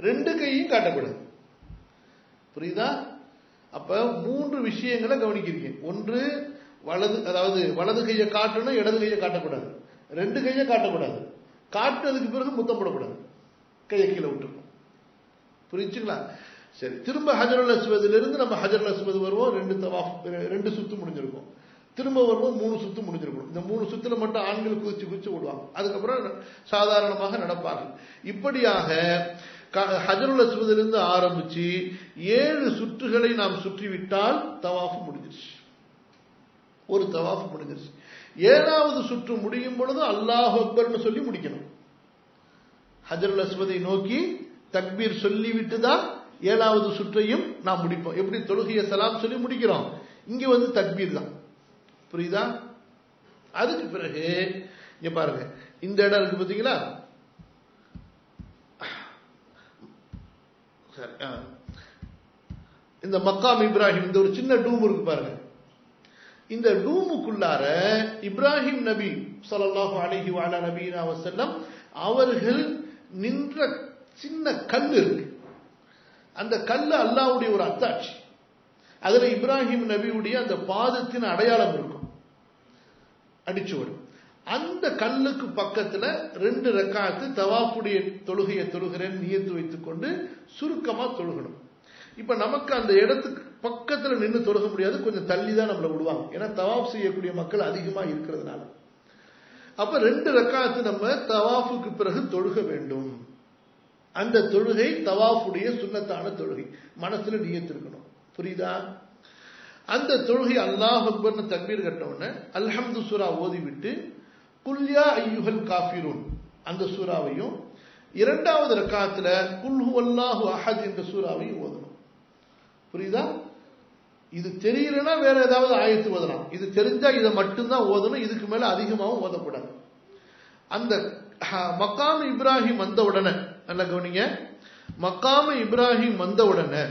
Speaker 1: ரெண்டு கையும் காட்டக்கூடாது புரியுதா அப்ப மூன்று விஷயங்களை கவனிக்கிறீங்க ஒன்று வலது அதாவது வலது கையை காட்டணும் இடது கையை காட்டக்கூடாது ரெண்டு கையை காட்டக்கூடாது காட்டுறதுக்கு பிறகு முத்தம் போடக்கூடாது கையை கீழே விட்டுருக்கும் புரிஞ்சுங்களா சரி திரும்ப ஹஜரல் அஸ்வதிலிருந்து நம்ம ஹஜரல் அஸ்வத் வருவோம் ரெண்டு தவாஃப் ரெண்டு சுத்து முடிஞ்சிருக்கும் திரும்ப வருவோம் மூணு சுத்து முடிஞ்சிருக்கும் இந்த மூணு சுத்துல மட்டும் ஆண்கள் குதிச்சு குதிச்சு விடுவாங்க அதுக்கப்புறம் சாதாரணமாக நடப்பார்கள் இப்படியாக ஹஜருல் அஸ்வதிலிருந்து ஆரம்பிச்சு ஏழு சுற்றுகளை நாம் சுற்றிவிட்டால் தவாஃப் முடிஞ்சிருச்சு ஒரு தவாஃப் முடிஞ்சிருச்சு ஏழாவது சுற்று முடியும் பொழுது அல்லாஹ் அக்பர்னு சொல்லி முடிக்கணும் ஹஜருல் அஸ்வதை நோக்கி தக்பீர் சொல்லிவிட்டு தான் ஏழாவது சுற்றையும் நாம் முடிப்போம் எப்படி தொழுகைய சலாம் சொல்லி முடிக்கிறோம் இங்க வந்து தக்பீர் தான் புரியுதா அதுக்கு பிறகு இங்க பாருங்க இந்த இடம் இருக்கு பாத்தீங்களா இந்த மக்காம் இப்ராஹிம் இந்த ஒரு சின்ன டூம் இருக்கு பாருங்க இந்த டூமுக்குள்ளார இப்ராஹிம் நபி சொல்லலாஹு அலஹி வாலா நபீனா வசல்லம் அவர்கள் நின்ற சின்ன கல் இருக்கு அந்த கல் அல்லாவுடைய ஒரு அத்தாட்சி அதுல இப்ராஹிம் நபியுடைய அந்த பாதத்தின் அடையாளம் இருக்கும் அடிச்சுவடும் அந்த கல்லுக்கு பக்கத்துல ரெண்டு ரெக்காத்து தவாஃபுடைய தொழுகையை தொழுகிறேன் நியத்து வைத்துக் கொண்டு சுருக்கமா தொழுகணும் இப்ப நமக்கு அந்த இடத்துக்கு பக்கத்துல நின்று தொழுக முடியாது கொஞ்சம் தள்ளி தான் நம்மளை விடுவாங்க ஏன்னா தவாஃப் செய்யக்கூடிய மக்கள் அதிகமா இருக்கிறதுனால அப்ப ரெண்டு ரக்காத்து நம்ம தவாஃபுக்கு பிறகு தொழுக வேண்டும் அந்த தொழுகை தவாஃபுடைய சுண்ணத்தான தொழுகை மனசுல நியத்திருக்கணும் புரியுதா அந்த தொழுகை அல்லாஹ் அக்பர்னு தக்பீர் கட்டவுடனே அல்ஹம்து சூரா ஓதிவிட்டு குல்யா ஐயுகல் காஃபிரூன் அந்த சூறாவையும் இரண்டாவது ரக்காத்துல குல்ஹு அல்லாஹு அஹத் என்ற சூறாவையும் ஓதணும் புரியுதா இது தெரியலன்னா வேற ஏதாவது ஆயத்து ஓதலாம் இது தெரிஞ்சா இதை மட்டும்தான் ஓதணும் இதுக்கு மேல அதிகமாகவும் ஓதக்கூடாது அந்த மக்காம இப்ராஹிம் வந்த உடனே நல்ல கவனிங்க மக்காம இப்ராஹிம் வந்த உடனே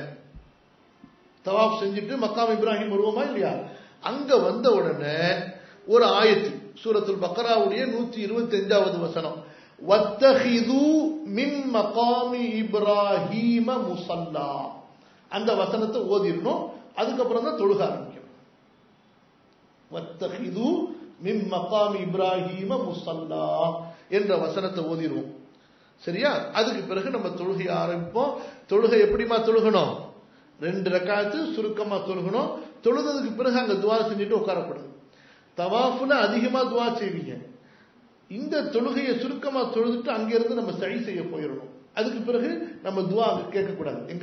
Speaker 1: தவாப் செஞ்சுட்டு மக்காம் இப்ராஹிம் வருவோமா இல்லையா அங்க வந்த உடனே ஒரு ஆயத்து சூரத்துல் பக்கராவுடைய நூத்தி இருபத்தி அஞ்சாவது வசனம் வத்தஹிது மின் மகாமி இப்ராஹீம முசல்லா அந்த வசனத்தை ஓதிடணும் அதுக்கப்புறம் தான் தொழுக ஆரம்பிக்கணும் வத்தஹிது மின் மகாமி இப்ராஹீம முசல்லா என்ற வசனத்தை ஓதிடுவோம் சரியா அதுக்கு பிறகு நம்ம தொழுகையை ஆரம்பிப்போம் தொழுகை எப்படிமா தொழுகணும் ரெண்டு ரக்காத்து சுருக்கமா தொழுகணும் தொழுததுக்கு பிறகு அங்க துவா செஞ்சுட்டு உட்காரக்கூடாது தவாஃபுல அதிகமா துவா செய்வீங்க இந்த தொழுகையை சுருக்கமா தொழுதுட்டு அங்கிருந்து நம்ம சரி செய்ய போயிடணும் அதுக்கு பிறகு நம்ம துவா அங்க கேட்கக்கூடாது எங்க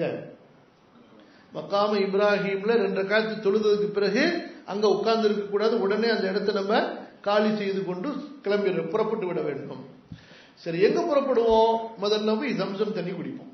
Speaker 1: மக்காம இப்ராஹிம்ல ரெண்டு காலத்து தொழுததுக்கு பிறகு அங்க உட்கார்ந்து இருக்க கூடாது உடனே அந்த இடத்த நம்ம காலி செய்து கொண்டு கிளம்பி புறப்பட்டு விட வேண்டும் சரி எங்க புறப்படுவோம் முதல்ல போய் ஜம்சம் தண்ணி குடிப்போம்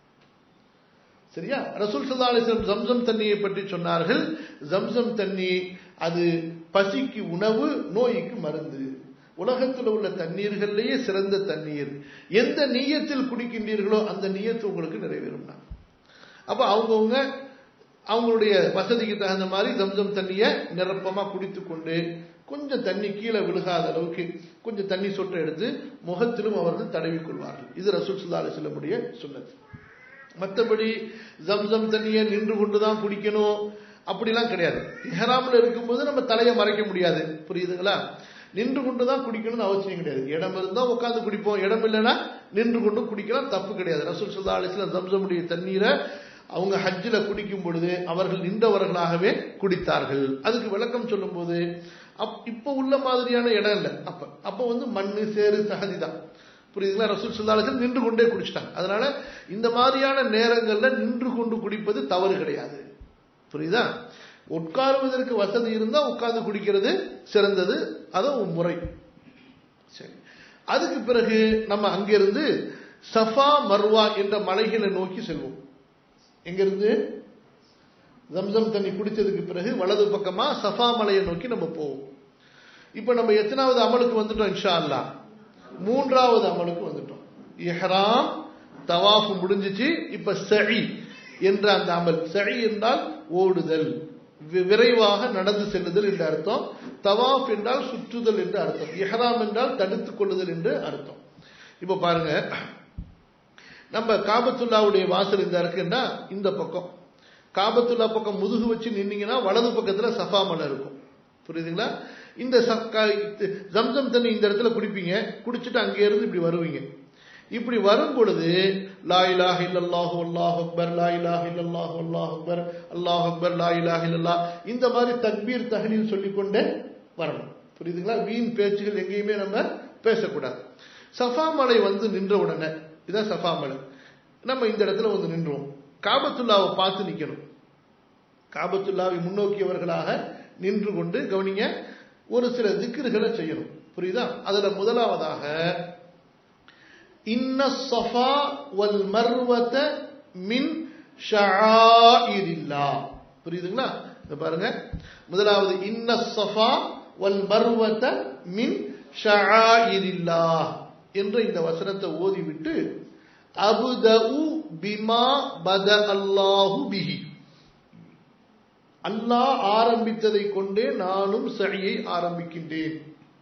Speaker 1: சரியா ரசூல் சல்லா அலிஸ்லம் ஜம்சம் தண்ணியை பற்றி சொன்னார்கள் ஜம்சம் தண்ணி அது பசிக்கு உணவு நோய்க்கு மருந்து உலகத்தில் உள்ள தண்ணீர்கள்லேயே சிறந்த தண்ணீர் எந்த நீயத்தில் குடிக்கின்றீர்களோ அந்த நீயத்து உங்களுக்கு நிறைவேறும்னா அப்ப அவங்கவுங்க அவங்களுடைய வசதிக்கு தகுந்த மாதிரி ஜம்சம் தண்ணியை நிரப்பமா குடித்து கொண்டு கொஞ்சம் தண்ணி கீழே விழுகாத அளவுக்கு கொஞ்சம் தண்ணி சொட்டை எடுத்து முகத்திலும் அவர்கள் தடவி கொள்வார்கள் இது ரசூல் சுல்லா அலிஸ்லமுடைய சுண்ணத்து மற்றபடி ஜம்சம் தண்ணியை நின்று கொண்டுதான் குடிக்கணும் அப்படிலாம் கிடையாது இஹராமில் இருக்கும்போது நம்ம தலையை மறைக்க முடியாது புரியுதுங்களா நின்று கொண்டு தான் குடிக்கணும்னு அவசியம் கிடையாது இடம் இருந்தா உட்காந்து குடிப்போம் இடம் இல்லைன்னா நின்று கொண்டு குடிக்கலாம் தப்பு கிடையாது ரசூல் சுல்லா அலிஸ்லாம் ஜம்சமுடைய தண்ணீரை அவங்க ஹஜ்ஜில் குடிக்கும் பொழுது அவர்கள் நின்றவர்களாகவே குடித்தார்கள் அதுக்கு விளக்கம் சொல்லும் போது அப் இப்போ உள்ள மாதிரியான இடம் இல்லை அப்ப அப்ப வந்து மண்ணு சேரு சகதி தான் புரியுதுங்களா ரசூல் சுல்லாலத்தில் நின்று கொண்டே குடிச்சிட்டாங்க அதனால இந்த மாதிரியான நேரங்கள்ல நின்று கொண்டு குடிப்பது தவறு கிடையாது புரியுதா உட்காருவதற்கு வசதி இருந்தா உட்கார்ந்து குடிக்கிறது சிறந்தது அதுவும் முறை சரி அதுக்கு பிறகு நம்ம அங்கிருந்து சஃபா மர்வா என்ற மலைகளை நோக்கி செல்வோம் எங்கிருந்து ஜம்சம் தண்ணி குடிச்சதுக்கு பிறகு வலது பக்கமா சஃபா மலையை நோக்கி நம்ம போவோம் இப்ப நம்ம எத்தனாவது அமலுக்கு வந்துட்டோம் இன்ஷா அல்லா மூன்றாவது அமலுக்கு வந்துட்டோம் இஹ்ராம் தவாஃப் முடிஞ்சிச்சு இப்ப சழி என்ற அந்த அமல் சழி என்றால் ஓடுதல் விரைவாக நடந்து செல்லுதல் என்று அர்த்தம் தவாஃப் என்றால் சுற்றுதல் என்று அர்த்தம் இஹ்ராம் என்றால் தடுத்துக் கொள்ளுதல் என்று அர்த்தம் இப்ப பாருங்க நம்ம காபத்துல்லாவுடைய வாசல் இந்த இருக்குன்னா இந்த பக்கம் காபத்துல்லா பக்கம் முதுகு வச்சு நின்னீங்கன்னா வலது பக்கத்துல சஃபா மலை இருக்கும் புரியுதுங்களா இந்த ஜம்சம் தண்ணி இந்த இடத்துல குடிப்பீங்க குடிச்சிட்டு அங்கே இருந்து இப்படி வருவீங்க இப்படி வரும் பொழுது லா இலாஹ இல்லல்லாஹு அல்லாஹ் அக்பர் லா இலாஹ இல்லல்லாஹு அல்லாஹ் அக்பர் அல்லாஹ் அக்பர் லா இலாஹ இல்லல்லா இந்த மாதிரி தக்பீர் தஹலீல் சொல்லிக்கொண்டே வரணும் புரியுதுங்களா வீண் பேச்சுகள் எங்கேயுமே நம்ம பேசக்கூடாது சஃபா மலை வந்து நின்ற உடனே இதான் சஃபா மலை நம்ம இந்த இடத்துல வந்து நின்றோம் காபத்துல்லாவை பார்த்து நிக்கணும் காபத்துல்லாவை முன்னோக்கியவர்களாக நின்று கொண்டு கவனிங்க ஒரு சில திக்கிர்களை செய்யணும் புரியுதா அதுல முதலாவதாக இன்ன சஃபா வல் மர்வத மின் ஷஆயிரில்லா புரியுதுங்களா இத பாருங்க முதலாவது இன்ன சஃபா வல் மர்வத மின் ஷஆயிரில்லா என்ற இந்த வசனத்தை ஓதிவிட்டு அபுதஉ பிமா பத அல்லாஹு பிஹி அல்லாஹ் ஆரம்பித்ததை கொண்டே நானும் சழியை ஆரம்பிக்கின்றேன்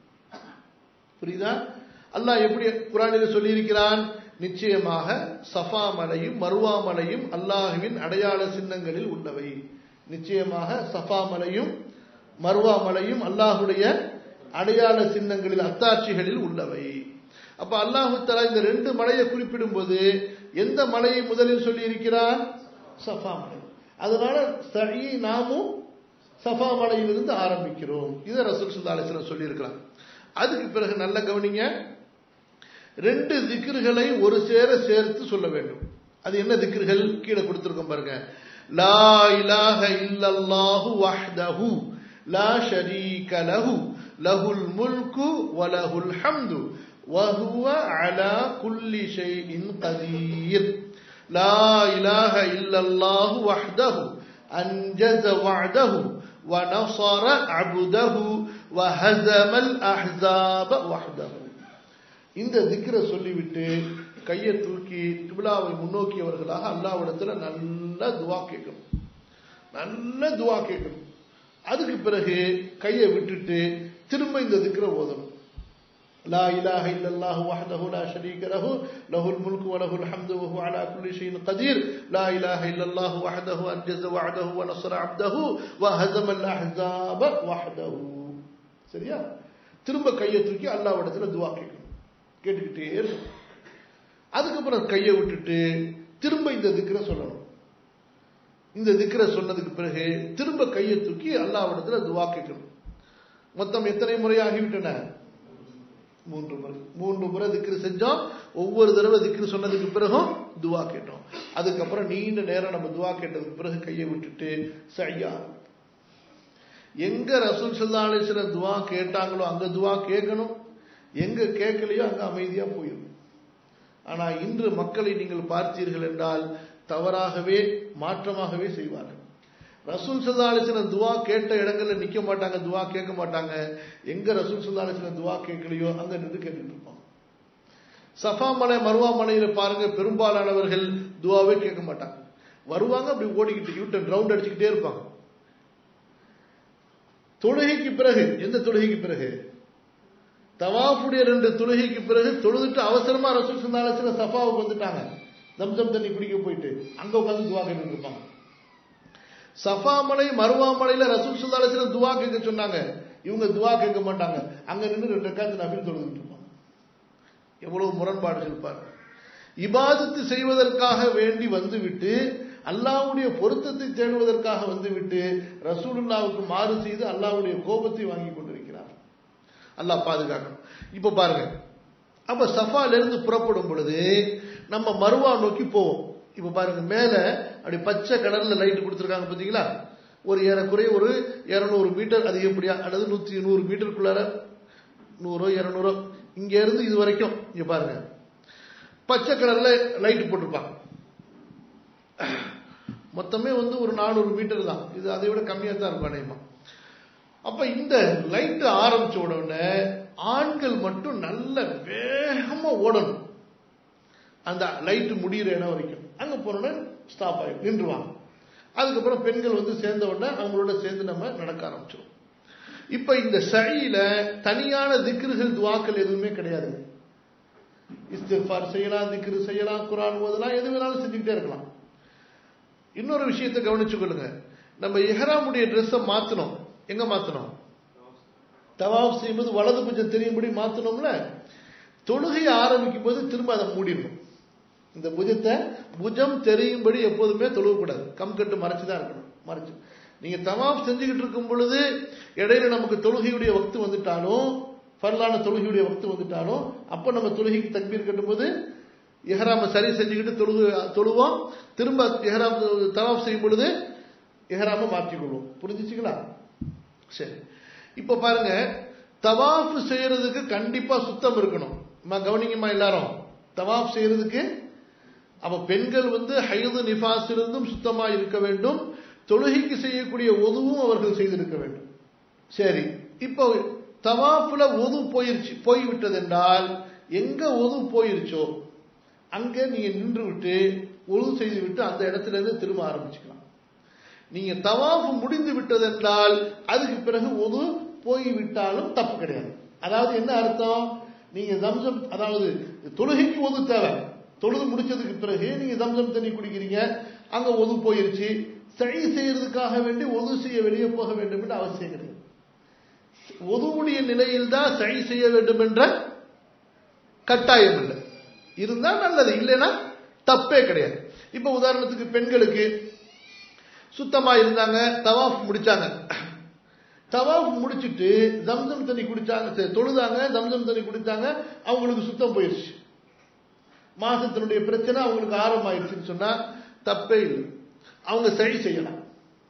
Speaker 1: புரியுதா அல்லாஹ் எப்படி குரானில் சொல்லியிருக்கிறான் நிச்சயமாக சஃபா மலையும் மருவா மலையும் அல்லாஹுவின் அடையாள சின்னங்களில் உள்ளவை நிச்சயமாக சஃபா மலையும் மருவா மலையும் அல்லாஹுடைய அடையாள சின்னங்களில் அத்தாட்சிகளில் உள்ளவை அப்ப அல்லாஹு தலா இந்த ரெண்டு மலையை குறிப்பிடும் போது எந்த மலையை முதலில் சொல்லி இருக்கிறார் சஃபா மலை அதனால சழியை நாமும் சஃபா மலையிலிருந்து ஆரம்பிக்கிறோம் இதை ரசூல் சுல்லா அலிஸ்லாம் சொல்லியிருக்கிறாங்க அதுக்கு பிறகு நல்ல கவனிங்க ரெண்டு திக்ருகளை ஒரு சேர சேர்த்து சொல்ல வேண்டும் அது என்ன திக்ருகள் கீழே கொடுத்திருக்கோம் பாருங்க லா இலாஹ இல்லல்லாஹு வஹ்தஹு லா ஷரீக லஹு லஹுல் முல்கு வலஹுல் ஹம்து وهو على كل شيء قدير لا إله إلا الله وحده أنجز وعده ونصر عبده وهزم الأحزاب وحده இந்த திக்ரை சொல்லிவிட்டு கையை தூக்கி கிபிலாவை முன்னோக்கியவர்களாக அல்லாவிடத்துல நல்ல துவா கேட்கணும் நல்ல துவா கேட்கணும் அதுக்கு பிறகு கையை விட்டுட்டு திரும்ப இந்த திக்ரை ஓதணும் لا إله إلا الله وحده لا شريك له له الملك وله الحمد وهو على كل شيء قدير لا إله إلا الله وحده أنجز وعده ونصر عبده وهزم الأحزاب وحده சரியா திரும்ப கையை தூக்கி அல்லாவிடத்துல துவா கேட்கணும் கேட்டுக்கிட்டே இருக்கணும் அதுக்கப்புறம் கையை விட்டுட்டு திரும்ப இந்த திக்கரை சொல்லணும் இந்த திக்கரை சொன்னதுக்கு பிறகு திரும்ப கையை தூக்கி அல்லாவிடத்துல துவா கேட்கணும் மொத்தம் எத்தனை முறை ஆகிவிட்டன மூன்று முறை மூன்று முறை திக்ரு செஞ்சோம் ஒவ்வொரு தடவை திக்ரு சொன்னதுக்கு பிறகும் துவா கேட்டோம் அதுக்கப்புறம் நீண்ட நேரம் நம்ம துவா கேட்டதுக்கு பிறகு கையை விட்டுட்டு சரியா எங்க ரசூல் சல்லா அலிஸ்வரர் துவா கேட்டாங்களோ அங்க துவா கேட்கணும் எங்க கேட்கலையோ அங்க அமைதியா போயிடும் ஆனா இன்று மக்களை நீங்கள் பார்த்தீர்கள் என்றால் தவறாகவே மாற்றமாகவே செய்வார்கள் ரசூல் சல்லா அலிஸ்வரர் துவா கேட்ட இடங்கள்ல நிக்க மாட்டாங்க துவா கேட்க மாட்டாங்க எங்க ரசூல் சல்லா அலிஸ்வரர் துவா கேட்கலையோ அங்க நின்று கேட்டுட்டு இருப்பாங்க சஃபா மலை மருவா மலையில பாருங்க பெரும்பாலானவர்கள் துவாவே கேட்க மாட்டாங்க வருவாங்க அப்படி ஓடிக்கிட்டு யூட்டன் ரவுண்ட் அடிச்சுக்கிட்டே இருப்பாங்க தொழுகைக்கு பிறகு எந்த தொழுகைக்கு பிறகு தவாஃபுடைய ரெண்டு தொழுகைக்கு பிறகு தொழுதுட்டு அவசரமா ரசூல் சல்லா அலிஸ்வரர் சஃபாவுக்கு வந்துட்டாங்க தம்சம் தண்ணி குடிக்க போயிட்டு அங்க உட்காந்து துவா கேட்டு இருப்பாங்க சஃபா மலை மருவா மலையில ரசூல் சுல்லாசில துவா கேட்க சொன்னாங்க இவங்க துவா கேட்க மாட்டாங்க அங்க நின்று ரெண்டு ரெக்காத்து நபில் தொழுதுட்டு இருப்பாங்க எவ்வளவு முரண்பாடுகள் இருப்பார் இபாதத்து செய்வதற்காக வேண்டி வந்துவிட்டு அல்லாவுடைய பொருத்தத்தை தேடுவதற்காக வந்துவிட்டு ரசூலுல்லாவுக்கு மாறு செய்து அல்லாவுடைய கோபத்தை வாங்கி கொண்டிருக்கிறார் அல்லாஹ் பாதுகாக்கணும் இப்ப பாருங்க அப்ப சஃபால இருந்து புறப்படும் பொழுது நம்ம மருவா நோக்கி போவோம் இப்ப பாருங்க மேல அப்படி பச்சை கலர்ல லைட் கொடுத்துருக்காங்க பாத்தீங்களா ஒரு ஏறக்குறைய ஒரு இருநூறு மீட்டர் அதிகப்படியா அல்லது நூத்தி நூறு மீட்டருக்குள்ளார நூறோ இருநூறோ இங்க இருந்து இது வரைக்கும் இங்க பாருங்க பச்சை கலர்ல லைட் போட்டிருப்பாங்க மொத்தமே வந்து ஒரு நானூறு மீட்டர் தான் இது அதை விட கம்மியா தான் இருக்கும் அநேகமா அப்ப இந்த லைட் ஆரம்பிச்ச உடனே ஆண்கள் மட்டும் நல்ல வேகமா ஓடணும் அந்த லைட் முடிகிற இடம் வரைக்கும் அங்க போனோட ஸ்டாப் ஆகி நின்றுவாங்க அதுக்கப்புறம் பெண்கள் வந்து சேர்ந்த உடனே அவங்களோட சேர்ந்து நம்ம நடக்க ஆரம்பிச்சிடும் இப்ப இந்த சழியில தனியான திக்ருகள் துவாக்கள் எதுவுமே கிடையாது இஸ்திஃபார் செய்யலாம் திக்ரு செய்யலாம் குரான் ஓதலாம் எது வேணாலும் செஞ்சுக்கிட்டே இருக்கலாம் இன்னொரு விஷயத்தை கவனிச்சு கொள்ளுங்க நம்ம இஹ்ராமுடைய ட்ரெஸ்ஸை மாத்தணும் எங்க மாத்தணும் தவாப் செய்யும்போது வலது புஜம் தெரியும்படி மாத்தணும்ல தொழுகையை ஆரம்பிக்கும் போது திரும்ப அதை மூடிடணும் இந்த புஜத்தை புஜம் தெரியும்படி எப்போதுமே தொழுவக்கூடாது கம் கட்டு மறைச்சு தான் இருக்கணும் மறைச்சு நீங்க தவாப் செஞ்சுக்கிட்டு இருக்கும் பொழுது இடையில நமக்கு தொழுகையுடைய வக்து வந்துட்டாலும் ஃபர்லான தொழுகையுடைய வக்து வந்துட்டாலும் அப்போ நம்ம தொழுகைக்கு தக்பீர் கட்டும்போது எஹராம சரி செஞ்சுக்கிட்டு தொழுகு தொழுவோம் திரும்ப எஹராம் தவாப் செய்யும் பொழுது எஹராம மாற்றிக்கொள்வோம் புரிஞ்சுச்சுங்களா சரி இப்போ பாருங்க தவாஃப் செய்யறதுக்கு கண்டிப்பா சுத்தம் இருக்கணும் அம்மா கவனிங்கம்மா எல்லாரும் தவாஃப் செய்யறதுக்கு அப்ப பெண்கள் வந்து ஹைது நிஃபாஸ் இருந்தும் சுத்தமா இருக்க வேண்டும் தொழுகைக்கு செய்யக்கூடிய உதவும் அவர்கள் செய்திருக்க வேண்டும் சரி இப்போ தவாஃப்ல ஒது போயிருச்சு போய்விட்டது என்றால் எங்க ஒது போயிருச்சோ அங்க நீங்க நின்று விட்டு ஒது செய்து விட்டு அந்த இடத்துல இருந்து திரும்ப ஆரம்பிச்சுக்கலாம் நீங்க தவாஃப் முடிந்து விட்டது என்றால் அதுக்கு பிறகு ஒது போய்விட்டாலும் தப்பு கிடையாது அதாவது என்ன அர்த்தம் நீங்க தம்சம் அதாவது தொழுகைக்கு ஒது தேவை தொழுது முடிச்சதுக்கு பிறகு நீங்க தம்சம் தண்ணி குடிக்கிறீங்க அங்க ஒது போயிருச்சு சரி செய்யறதுக்காக வேண்டி ஒது செய்ய வெளியே போக வேண்டும் என்று அவசியம் கிடையாது ஒதுவுடைய நிலையில் தான் சரி செய்ய வேண்டும் என்ற கட்டாயம் இல்லை இருந்தா நல்லது இல்லைன்னா தப்பே கிடையாது இப்ப உதாரணத்துக்கு பெண்களுக்கு சுத்தமா இருந்தாங்க தவாஃப் முடிச்சாங்க தவாஃப் முடிச்சிட்டு தம்சம் தண்ணி குடிச்சாங்க தொழுதாங்க தம்சம் தண்ணி குடிச்சாங்க அவங்களுக்கு சுத்தம் போயிடுச்சு மாசத்தினுடைய பிரச்சனை அவங்களுக்கு ஆரம்பமாயிடுச்சுன்னு சொன்னா தப்பே இல்லை அவங்க சரி செய்யலாம்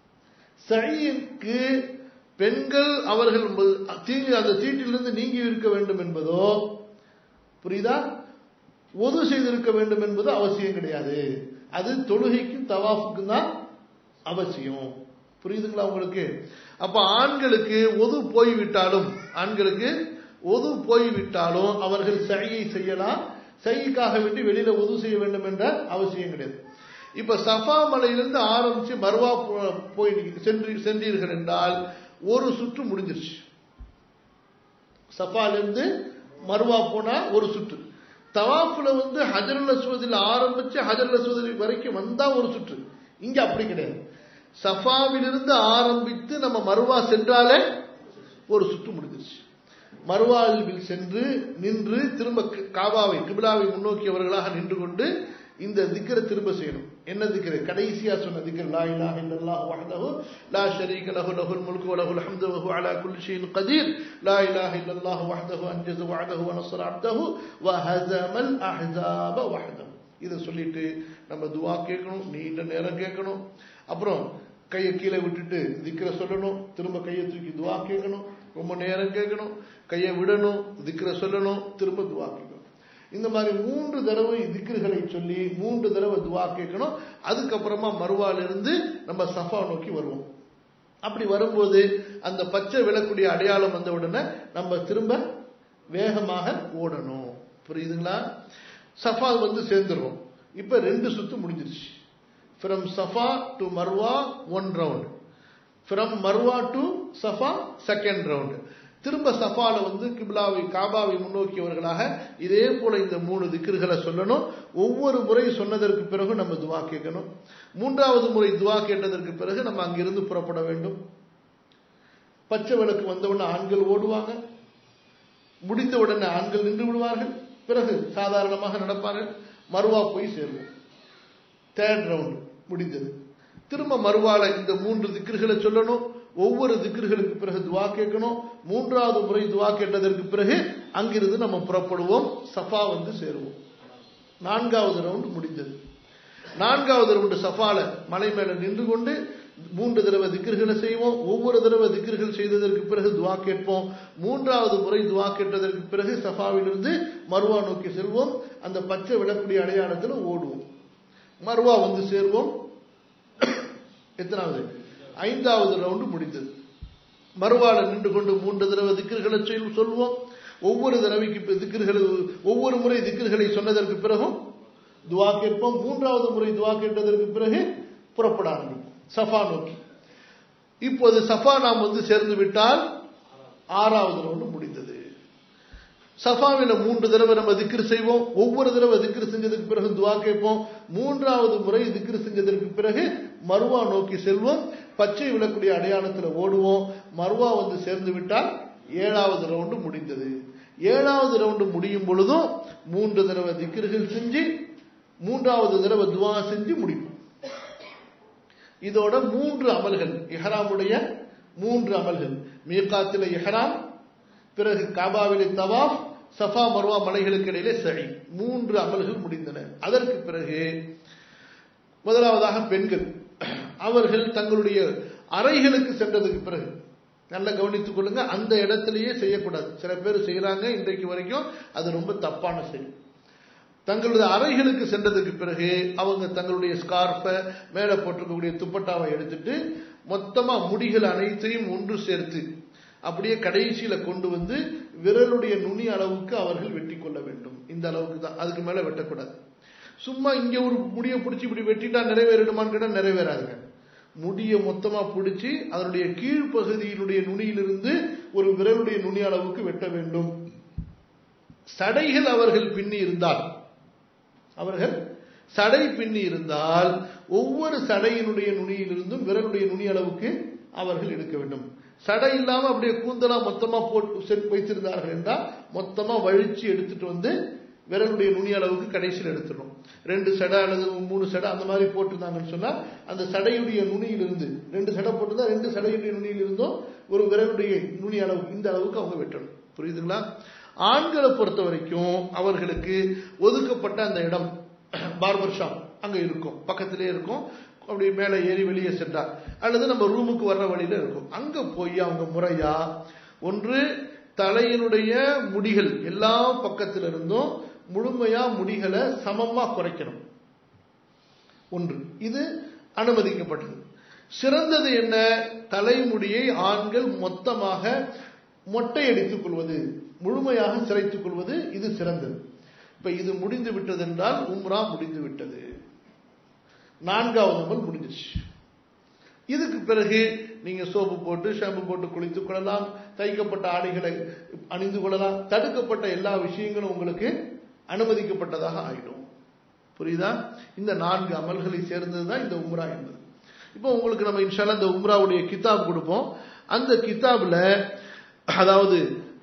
Speaker 1: சழிக்கு பெண்கள் அவர்கள் தீங்கு அந்த தீட்டிலிருந்து நீங்கி இருக்க வேண்டும் என்பதோ புரியுதா ஒது செய்திருக்க வேண்டும் என்பது அவசியம் கிடையாது அது தொழுகைக்கும் தவாஃபுக்கும் தான் அவசியம் புரியுதுங்களா உங்களுக்கு அப்ப ஆண்களுக்கு ஒது போய்விட்டாலும் ஆண்களுக்கு ஒது போய்விட்டாலும் அவர்கள் சையை செய்யலாம் சைக்காக வேண்டி வெளியில ஒது செய்ய வேண்டும் என்ற அவசியம் கிடையாது இப்ப சஃபா மலையிலிருந்து ஆரம்பிச்சு மர்வா போய் சென்று சென்றீர்கள் என்றால் ஒரு சுற்று முடிஞ்சிருச்சு சஃபாலிருந்து மர்வா போனா ஒரு சுற்று தவாஃபுல வந்து ஹஜருல் அஸ்வதில் ஆரம்பிச்சு ஹஜருல் அஸ்வதில் வரைக்கும் வந்தா ஒரு சுற்று இங்க அப்படி கிடையாது சஃபாவிலிருந்து ஆரம்பித்து நம்ம மருவா சென்றாலே ஒரு சுற்று முடிஞ்சிருச்சு மருவாவில் சென்று நின்று திரும்ப காபாவை கிபிலாவை முன்னோக்கியவர்களாக நின்று கொண்டு இந்த திக்கரை திரும்ப செய்யணும் என்ன திக்கரு கடைசியா சொன்ன திக்கர் லா இலாஹ இல்லல்லாஹு வஹ்தஹு லா ஷரீக லஹு லஹுல் முல்கு வ லஹுல் ஹம்து வ ஹுவ அலா குல்லி ஷைஇன் கதீர் லா இலாஹ இல்லல்லாஹு வஹ்தஹு அன்ஜஸ வஅதஹு வ நஸர அப்தஹு வ ஹஸமல் அஹ்ஸாப வஹ்தஹு இதை சொல்லிட்டு நம்ம துவா கேட்கணும் நீண்ட நேரம் கேட்கணும் அப்புறம் கையை கீழே விட்டுட்டு திக்கரை சொல்லணும் திரும்ப கையை தூக்கி துவா கேட்கணும் ரொம்ப நேரம் கேட்கணும் கையை விடணும் திக்கரை சொல்லணும் திரும்ப துவா கேட்கணும் இந்த மாதிரி மூன்று தடவை திக்ருகளை சொல்லி மூன்று தடவை துவா கேட்கணும் அதுக்கப்புறமா மறுவாலிருந்து நம்ம சஃபா நோக்கி வருவோம் அப்படி வரும்போது அந்த பச்சை விழக்கூடிய அடையாளம் வந்த உடனே நம்ம திரும்ப வேகமாக ஓடணும் புரியுதுங்களா சஃபா வந்து சேர்ந்துடும் இப்ப ரெண்டு சுத்து முடிஞ்சிருச்சு from Safa to Marwa one round from Marwa to Safa second round திரும்ப சஃபால வந்து கிப்லாவை காபாவை முன்னோக்கியவர்களாக இதே போல இந்த மூணு திக்கர்களை சொல்லணும் ஒவ்வொரு முறை சொன்னதற்கு பிறகு நம்ம துவா கேட்கணும் மூன்றாவது முறை துவா கேட்டதற்கு பிறகு நம்ம அங்கிருந்து புறப்பட வேண்டும் பச்சை விளக்கு வந்தவுடனே ஆண்கள் ஓடுவாங்க முடிந்த உடனே ஆண்கள் நின்று விடுவார்கள் பிறகு சாதாரணமாக நடப்பார்கள் மறுவா போய் சேருவோம் தேர்ட் ரவுண்ட் முடிந்தது திரும்ப மறுவால இந்த மூன்று திக்கர்களை சொல்லணும் ஒவ்வொரு திக்கர்களுக்கு பிறகு துவா கேட்கணும் மூன்றாவது முறை துவா கேட்டதற்கு பிறகு அங்கிருந்து நம்ம புறப்படுவோம் சஃபா வந்து சேருவோம் நான்காவது ரவுண்டு முடிந்தது நான்காவது ரவுண்டு சஃபால மலை மேல நின்று கொண்டு மூன்று தடவை திக்கர்களை செய்வோம் ஒவ்வொரு தடவை திக்கர்கள் செய்ததற்கு பிறகு துவா கேட்போம் மூன்றாவது முறை துவா கேட்டதற்கு பிறகு சஃபாவிலிருந்து மருவா நோக்கி செல்வோம் அந்த பச்சை விடக்கூடிய அடையாளத்தில் ஓடுவோம் மருவா வந்து சேருவோம் எத்தனாவது ஐந்தாவது ரவுண்டு முடிந்தது மறுவாள நின்று கொண்டு மூன்று தடவை திக்கர்களை சொல்வோம் ஒவ்வொரு தடவைக்கு திக்கர்கள் ஒவ்வொரு முறை திக்கர்களை சொன்னதற்கு பிறகும் துவா கேட்போம் மூன்றாவது முறை துவா கேட்டதற்கு பிறகு புறப்பட ஆரம்பிப்போம் சஃபா நோக்கி இப்போது சஃபா நாம் வந்து சேர்ந்து விட்டால் ஆறாவது ரவுண்டு முடிந்தது சஃபாவில மூன்று தடவை நம்ம திக்ரு செய்வோம் ஒவ்வொரு தடவை திக்ரு செஞ்சதுக்கு பிறகு துவா கேட்போம் மூன்றாவது முறை திக்ரு செஞ்சதற்கு பிறகு மருவா நோக்கி செல்வோம் பச்சை விழக்கூடிய அடையாளத்துல ஓடுவோம் மருவா வந்து சேர்ந்து விட்டால் ஏழாவது ரவுண்டு முடிந்தது ஏழாவது ரவுண்டு முடியும் பொழுதும் மூன்று தடவை திக்ருகள் செஞ்சு மூன்றாவது தடவை துவா செஞ்சு முடிப்போம் இதோட மூன்று அமல்கள் இஹராமுடைய மூன்று அமல்கள் மீகாத்தில இஹராம் பிறகு காபாவிலே தவாஃப் சஃபா மர்வா மலைகளுக்கு இடையிலே சரி மூன்று அமல்கள் முடிந்தன அதற்கு பிறகு முதலாவதாக பெண்கள் அவர்கள் தங்களுடைய அறைகளுக்கு சென்றதுக்கு பிறகு நல்லா கவனித்துக் கொள்ளுங்க அந்த இடத்திலேயே செய்யக்கூடாது சில பேர் செய்யறாங்க இன்றைக்கு வரைக்கும் அது ரொம்ப தப்பான செயல் தங்களுடைய அறைகளுக்கு சென்றதுக்கு பிறகு அவங்க தங்களுடைய ஸ்கார்பை மேலே போட்டிருக்கக்கூடிய துப்பட்டாவை எடுத்துட்டு மொத்தமா முடிகள் அனைத்தையும் ஒன்று சேர்த்து அப்படியே கடைசியில கொண்டு வந்து விரலுடைய நுனி அளவுக்கு அவர்கள் வெட்டி கொள்ள வேண்டும் இந்த அளவுக்கு தான் அதுக்கு மேல வெட்டக்கூடாது சும்மா இங்க ஒரு முடிய பிடிச்சி இப்படி வெட்டிட்டா நிறைவேறிடுமான்னு கேட்டா நிறைவேறாதுங்க முடிய மொத்தமா பிடிச்சி அதனுடைய கீழ்ப்பகுதியினுடைய நுனியிலிருந்து ஒரு விரலுடைய நுனி அளவுக்கு வெட்ட வேண்டும் சடைகள் அவர்கள் பின்னி இருந்தால் அவர்கள் சடை பின்னி இருந்தால் ஒவ்வொரு சடையினுடைய நுனியிலிருந்தும் விரலுடைய நுனி அளவுக்கு அவர்கள் எடுக்க வேண்டும் சடை இல்லாம அப்படியே கூந்தலா மொத்தமா போட்டு செட் வைத்திருந்தார்கள் என்றால் மொத்தமா வழிச்சு எடுத்துட்டு வந்து விரலுடைய நுனி அளவுக்கு கடைசியில் எடுத்துடும் ரெண்டு சடை அல்லது மூணு சடை அந்த மாதிரி போட்டிருந்தாங்கன்னு சொன்னா அந்த சடையுடைய நுனியிலிருந்து ரெண்டு சடை போட்டிருந்தா ரெண்டு சடையுடைய நுனியிலிருந்தும் ஒரு விரலுடைய நுனி அளவு இந்த அளவுக்கு அவங்க வெட்டணும் புரியுதுங்களா ஆண்களை பொறுத்த வரைக்கும் அவர்களுக்கு ஒதுக்கப்பட்ட அந்த இடம் பார்பர் ஷாப் அங்க இருக்கும் பக்கத்திலே இருக்கும் அப்படி மேலே ஏறி வெளியே சென்றார் அல்லது நம்ம ரூமுக்கு வர்ற வழியில இருக்கும் அங்க போய் அவங்க முறையா ஒன்று தலையினுடைய முடிகள் எல்லா பக்கத்திலிருந்தும் முழுமையா முடிகளை சமமா குறைக்கணும் ஒன்று இது அனுமதிக்கப்பட்டது சிறந்தது என்ன தலைமுடியை ஆண்கள் மொத்தமாக மொட்டை அடித்துக் கொள்வது முழுமையாக சிறைத்துக் கொள்வது இது சிறந்தது இப்ப இது முடிந்து விட்டது என்றால் உம்ரா முடிந்து விட்டது நான்காவது அமல் முடிஞ்சிச்சு இதுக்கு பிறகு நீங்க சோப்பு போட்டு ஷாம்பு போட்டு குளித்துக் கொள்ளலாம் தைக்கப்பட்ட ஆடைகளை அணிந்து கொள்ளலாம் தடுக்கப்பட்ட எல்லா விஷயங்களும் உங்களுக்கு அனுமதிக்கப்பட்டதாக ஆயிடும் புரியுதா இந்த நான்கு அமல்களை சேர்ந்ததுதான் இந்த உம்ரா என்பது இப்போ உங்களுக்கு நம்ம இன்ஷால்லா இந்த உம்ராவுடைய கிதாப் கொடுப்போம் அந்த கிதாப்ல அதாவது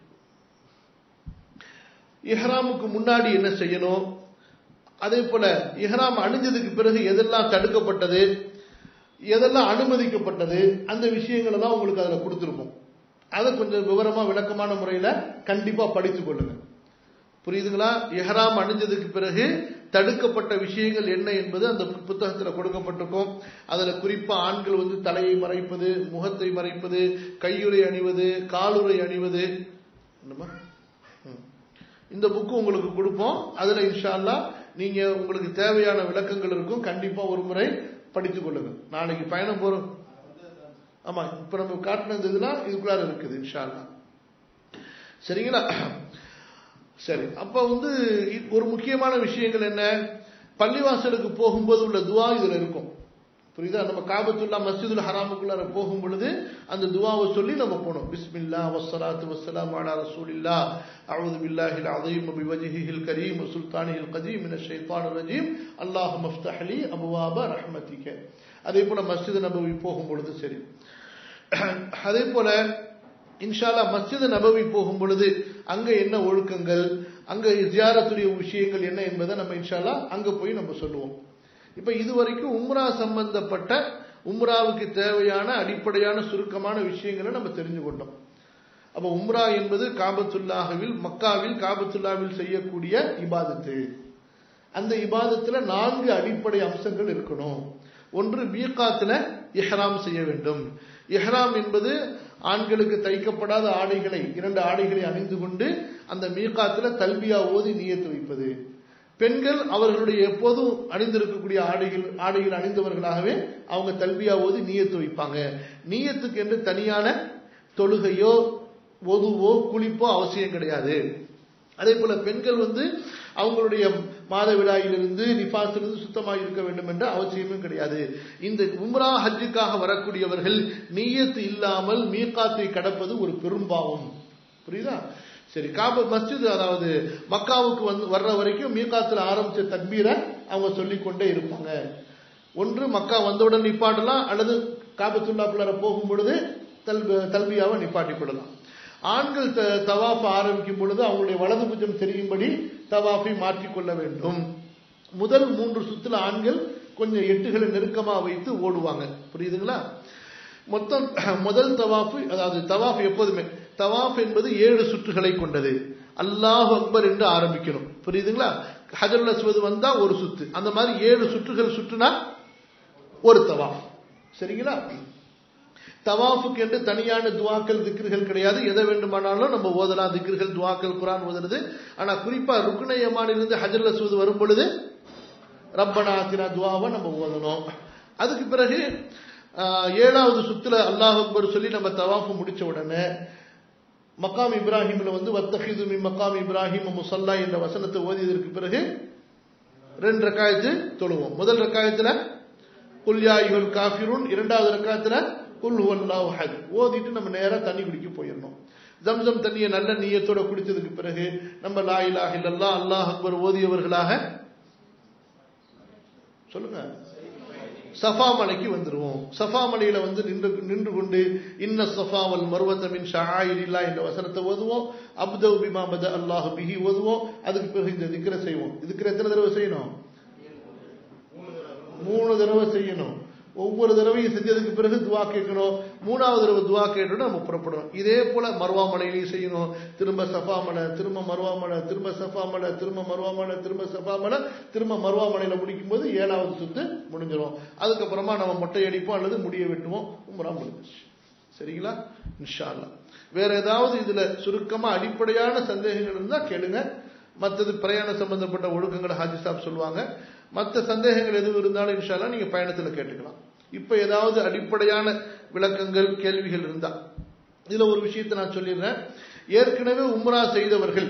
Speaker 1: இஹ்ராமுக்கு முன்னாடி என்ன செய்யணும் அதே போல இஹ்ராம் அணிஞ்சதுக்கு பிறகு எதெல்லாம் தடுக்கப்பட்டது எதெல்லாம் அனுமதிக்கப்பட்டது அந்த விஷயங்களை தான் உங்களுக்கு அதில் கொடுத்துருப்போம் அதை கொஞ்சம் விவரமா விளக்கமான முறையில் கண்டிப்பா படித்துக் கொள்ளுங்க புரியுதுங்களா எஹராம் அணிஞ்சதுக்கு பிறகு தடுக்கப்பட்ட விஷயங்கள் என்ன என்பது அந்த புத்தகத்தில் கொடுக்கப்பட்டிருக்கும் அதில் குறிப்பா ஆண்கள் வந்து தலையை மறைப்பது முகத்தை மறைப்பது கையுறை அணிவது காலுறை அணிவது என்னமா இந்த புக்கு உங்களுக்கு கொடுப்போம் அதுல இன்ஷால்லா நீங்க உங்களுக்கு தேவையான விளக்கங்கள் இருக்கும் கண்டிப்பா ஒரு முறை படித்துக் கொள்ளுங்க நாளைக்கு பயணம் போறோம் ஆமா இப்ப நம்ம காட்டினது இதெல்லாம் இதுக்குள்ளார இருக்குது இன்ஷால்லா சரிங்களா சரி அப்ப வந்து ஒரு முக்கியமான விஷயங்கள் என்ன பள்ளிவாசலுக்கு போகும்போது உள்ள துவா இதுல இருக்கும் புரியுதா நம்ம காபத்துல்லா மஸ்ஜிதுல் ஹராமுக்குள்ளார போகும் பொழுது அந்த துவாவை சொல்லி நம்ம போனோம் பிஸ்மில்லா வஸ்ஸலாத்து வஸ்ஸலாம் அலா ரசூலில்லா அவுது பில்லாஹில் அதீம் பிவஜ்ஹில் கரீம் சுல்தானில் கதீம் மின ஷைத்தானிர் ரஜீம் அல்லாஹ் மஃப்தஹ்லி அபுவாப ரஹ்மதிக அதே போல மஸ்ஜித் நபவி போகும் பொழுது சரி அதே போல இன்ஷால்லா மஸ்ஜித் நபவி போகும் பொழுது அங்க என்ன ஒழுக்கங்கள் அங்க ஜியாரத்துடைய விஷயங்கள் என்ன என்பதை நம்ம இன்ஷால்லா அங்க போய் நம்ம சொல்லுவோம் இப்ப இதுவரைக்கும் உம்ரா சம்பந்தப்பட்ட உம்ராவுக்கு தேவையான அடிப்படையான சுருக்கமான விஷயங்களை நம்ம தெரிஞ்சு கொண்டோம் அப்ப உம்ரா என்பது காபத்துல்லாஹவில் மக்காவில் காபத்துல்லாவில் செய்யக்கூடிய இபாதத்து அந்த இபாதத்துல நான்கு அடிப்படை அம்சங்கள் இருக்கணும் ஒன்று மீகாத்துல இஹ்ராம் செய்ய வேண்டும் இஹ்ராம் என்பது ஆண்களுக்கு தைக்கப்படாத ஆடைகளை இரண்டு ஆடைகளை அணிந்து கொண்டு அந்த மீகாத்துல தல்பியா ஓதி நீயத்து வைப்பது பெண்கள் அவர்களுடைய எப்போதும் அணிந்திருக்கக்கூடிய ஆடைகள் ஆடைகள் அணிந்தவர்களாகவே அவங்க தல்பியா ஓதி நீயத்து வைப்பாங்க நீயத்துக்கு என்று தனியான தொழுகையோ ஒதுவோ குளிப்போ அவசியம் கிடையாது அதே போல பெண்கள் வந்து அவங்களுடைய மாதவிடாயிலிருந்து நிபாசிலிருந்து சுத்தமாக இருக்க வேண்டும் என்ற அவசியமும் கிடையாது இந்த உம்ரா ஹஜ்ஜுக்காக வரக்கூடியவர்கள் நீயத்து இல்லாமல் மீகாத்தை கடப்பது ஒரு பெரும்பாவம் புரியுதா சரி காப மஸ்ஜித் அதாவது மக்காவுக்கு வந்து வர்ற வரைக்கும் மீகாத்துல ஆரம்பிச்ச தக்பீரை அவங்க சொல்லிக்கொண்டே இருப்பாங்க ஒன்று மக்கா வந்தவுடன் நிப்பாட்டலாம் அல்லது காபத்துல்லாக்குள்ளார போகும் பொழுது தல் தல்பியாவை நிப்பாட்டிக் கொள்ளலாம் ஆண்கள் த தவாஃப் ஆரம்பிக்கும் பொழுது அவங்களுடைய வலது புஜம் தெரியும்படி தவாஃபை மாற்றிக்கொள்ள வேண்டும் முதல் மூன்று சுத்துல ஆண்கள் கொஞ்சம் எட்டுகளை நெருக்கமா வைத்து ஓடுவாங்க புரியுதுங்களா மொத்தம் முதல் தவாஃபு அதாவது தவாஃப் எப்போதுமே தவாஃப் என்பது ஏழு சுற்றுகளை கொண்டது அல்லாஹ் அக்பர் என்று ஆரம்பிக்கணும் புரியுதுங்களா ஹஜருல் அஸ்வது வந்தா ஒரு சுத்து அந்த மாதிரி ஏழு சுற்றுகள் சுற்றுனா ஒரு தவாஃப் சரிங்களா தவாஃபுக்கு என்று தனியான துவாக்கள் திக்ருகள் கிடையாது எதை வேண்டுமானாலும் நம்ம ஓதலாம் திக்ருகள் துவாக்கள் குரான் ஓதுறது ஆனா குறிப்பா ருக்குனையமானிலிருந்து ஹஜருல் அஸ்வது வரும் பொழுது ரப்பனா ஆத்திரா துவாவை நம்ம ஓதணும் அதுக்கு பிறகு ஏழாவது சுத்துல அல்லாஹ் அக்பர் சொல்லி நம்ம தவாஃபு முடிச்ச உடனே மக்காம் இப்ராஹிம்ல வந்து வத்தஹிது மி மக்காம் இப்ராஹிம் முசல்லா என்ற வசனத்தை ஓதியதற்கு பிறகு ரெண்டு ரக்காயத்து தொழுவோம் முதல் ரக்காயத்துல குல்யாயுல் காஃபிரூன் இரண்டாவது ரக்காயத்துல குல் ஹுவல்லாஹு ஹத் ஓதிட்டு நம்ம நேரா தண்ணி குடிக்க போயிடணும் ஜம்சம் தண்ணியை நல்ல நீயத்தோட குடிச்சதுக்கு பிறகு நம்ம லா இலாஹ இல்லல்லாஹ் அல்லாஹ் அக்பர் ஓதியவர்களாக சொல்லுங்க சஃபா மலைக்கு வந்துருவோம் சஃபா மலையில வந்து நின்று நின்று கொண்டு இன்ன சஃபாவல் மருவத்தமின் ஷாயிரில்லா என்ற வசனத்தை ஓதுவோம் அப்தவ் பிமா பத அல்லாஹ் பிஹி ஓதுவோம் அதுக்கு பிறகு இந்த திக்கரை செய்வோம் இதுக்கு எத்தனை தடவை செய்யணும் மூணு தடவை செய்யணும் ஒவ்வொரு தடவையும் செஞ்சதுக்கு பிறகு துவா கேட்கணும் மூணாவது தடவை துவா கேட்டு நம்ம புறப்படணும் இதே போல மருவாமலையிலையும் செய்யணும் திரும்ப சஃபாமலை திரும்ப மருவாமலை திரும்ப சஃபாமலை திரும்ப மருவாமலை திரும்ப சஃபாமலை திரும்ப மருவாமலையில முடிக்கும் போது ஏழாவது சுத்து முடிஞ்சிடும் அதுக்கப்புறமா நம்ம மொட்டை அடிப்போம் அல்லது முடிய வெட்டுவோம் உமரா முடிஞ்சிச்சு சரிங்களா இன்ஷா அல்லா வேற ஏதாவது இதுல சுருக்கமா அடிப்படையான சந்தேகங்கள் இருந்தா கேளுங்க மற்றது பிரயாணம் சம்பந்தப்பட்ட ஒழுக்கங்களை ஹாஜி சாப் சொல்லுவாங்க மற்ற சந்தேகங்கள் எதுவும் இருந்தாலும் இன்ஷால்லா நீங்க பயணத்துல கேட்டுக்கலாம் இப்ப ஏதாவது அடிப்படையான விளக்கங்கள் கேள்விகள் இருந்தா இதுல ஒரு விஷயத்தை நான் சொல்லிடுறேன் ஏற்கனவே உம்ரா செய்தவர்கள்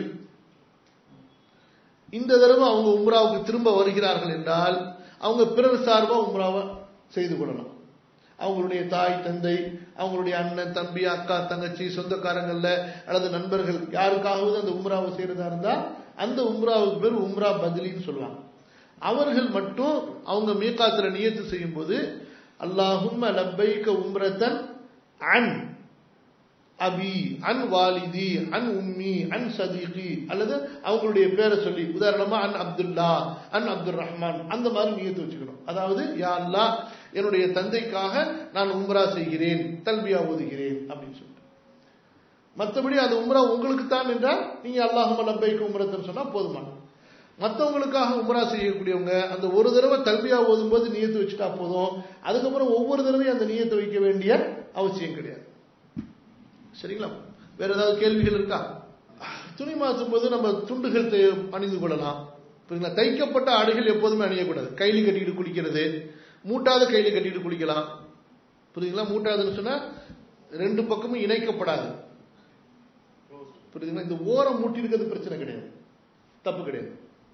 Speaker 1: இந்த தடவை அவங்க உம்ராவுக்கு திரும்ப வருகிறார்கள் என்றால் அவங்க பிறர் சார்பா உம்ராவை செய்து கொள்ளலாம் அவங்களுடைய தாய் தந்தை அவங்களுடைய அண்ணன் தம்பி அக்கா தங்கச்சி சொந்தக்காரங்கள்ல அல்லது நண்பர்கள் யாருக்காவது அந்த உம்ராவை செய்யறதா இருந்தா அந்த உம்ராவுக்கு பேர் உம்ரா பதிலின்னு சொல்லுவாங்க அவர்கள் மட்டும் அவங்க மீகாத்துல நியத்து செய்யும் போது அல்லாஹும் லப்பைக்க உம்ரத்தன் அன் அபி அன் வாலிதி அன் உம்மி அன் சதீகி அல்லது அவங்களுடைய பேரை சொல்லி உதாரணமா அன் அப்துல்லா அன் அப்துல் ரஹ்மான் அந்த மாதிரி நியத்து வச்சுக்கணும் அதாவது யா அல்லா என்னுடைய தந்தைக்காக நான் உம்ரா செய்கிறேன் தல்பியா ஓதுகிறேன் அப்படின்னு சொல்லிட்டு மற்றபடி அது உம்ரா உங்களுக்கு தான் என்றால் நீங்க அல்லாஹும் லப்பைக்கு உம்ரத்தன் சொன்னா போதுமான மற்றவங்களுக்காக உம்ரா செய்யக்கூடியவங்க அந்த ஒரு தடவை தல்பியா ஓதும் போது நியத்து வச்சுட்டா போதும் அதுக்கப்புறம் ஒவ்வொரு தடவையும் அந்த நியத்தை வைக்க வேண்டிய அவசியம் கிடையாது சரிங்களா வேற ஏதாவது கேள்விகள் இருக்கா துணி மாற்றும் போது நம்ம துண்டுகள் அணிந்து கொள்ளலாம் புரியுங்களா தைக்கப்பட்ட ஆடைகள் எப்போதுமே அணியக்கூடாது கைலி கட்டிட்டு குளிக்கிறது மூட்டாத கைலி கட்டிட்டு குளிக்கலாம் புரியுதுங்களா மூட்டாதுன்னு சொன்னா ரெண்டு பக்கமும் இணைக்கப்படாது புரியுதுங்களா இந்த ஓரம் மூட்டி இருக்கிறது பிரச்சனை கிடையாது தப்பு கிடையாது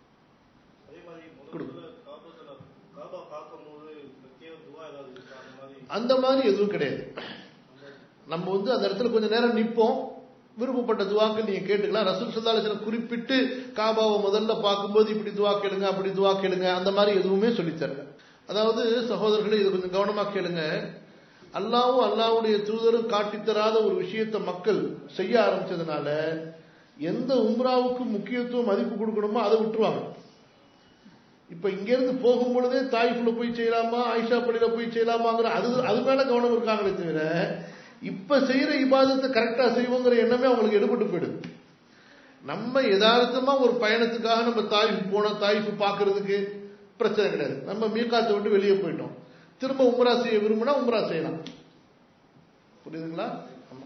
Speaker 1: அந்த மாதிரி எதுவும் கிடையாது நம்ம வந்து அந்த இடத்துல கொஞ்ச நேரம் நிற்போம் விருப்பப்பட்ட துவாக்கள் நீங்க கேட்டுக்கலாம் ரசூல் சல்லாஹ் குறிப்பிட்டு காபாவை முதல்ல பார்க்கும்போது இப்படி துவா கேளுங்க அப்படி துவா கேளுங்க அந்த மாதிரி எதுவுமே சொல்லித்தரல அதாவது சகோதரர்களே இது கொஞ்சம் கவனமா கேளுங்க அல்லாவும் அல்லாவுடைய தூதரும் காட்டித்தராத ஒரு விஷயத்தை மக்கள் செய்ய ஆரம்பிச்சதுனால எந்த உம்ராவுக்கு முக்கியத்துவம் மதிப்பு கொடுக்கணுமோ அதை விட்டுருவாங்க இப்ப இங்க இருந்து போகும் பொழுதே தாய்ஃபுல போய் செய்யலாமா ஆயிஷா பள்ளியில போய் செய்யலாமாங்கிற அது அது மேல கவனம் இருக்காங்களே தவிர இப்ப செய்யற இபாதத்தை கரெக்டா செய்வோங்கிற எண்ணமே அவங்களுக்கு எடுபட்டு போயிடுது நம்ம யதார்த்தமா ஒரு பயணத்துக்காக நம்ம தாய்ஃபு போனோம் தாய்ஃபு பாக்குறதுக்கு பிரச்சனை கிடையாது நம்ம மீகாத்தை விட்டு வெளியே போயிட்டோம் திரும்ப உம்ரா செய்ய விரும்பினா உம்ரா செய்யலாம் புரியுதுங்களா ஆமா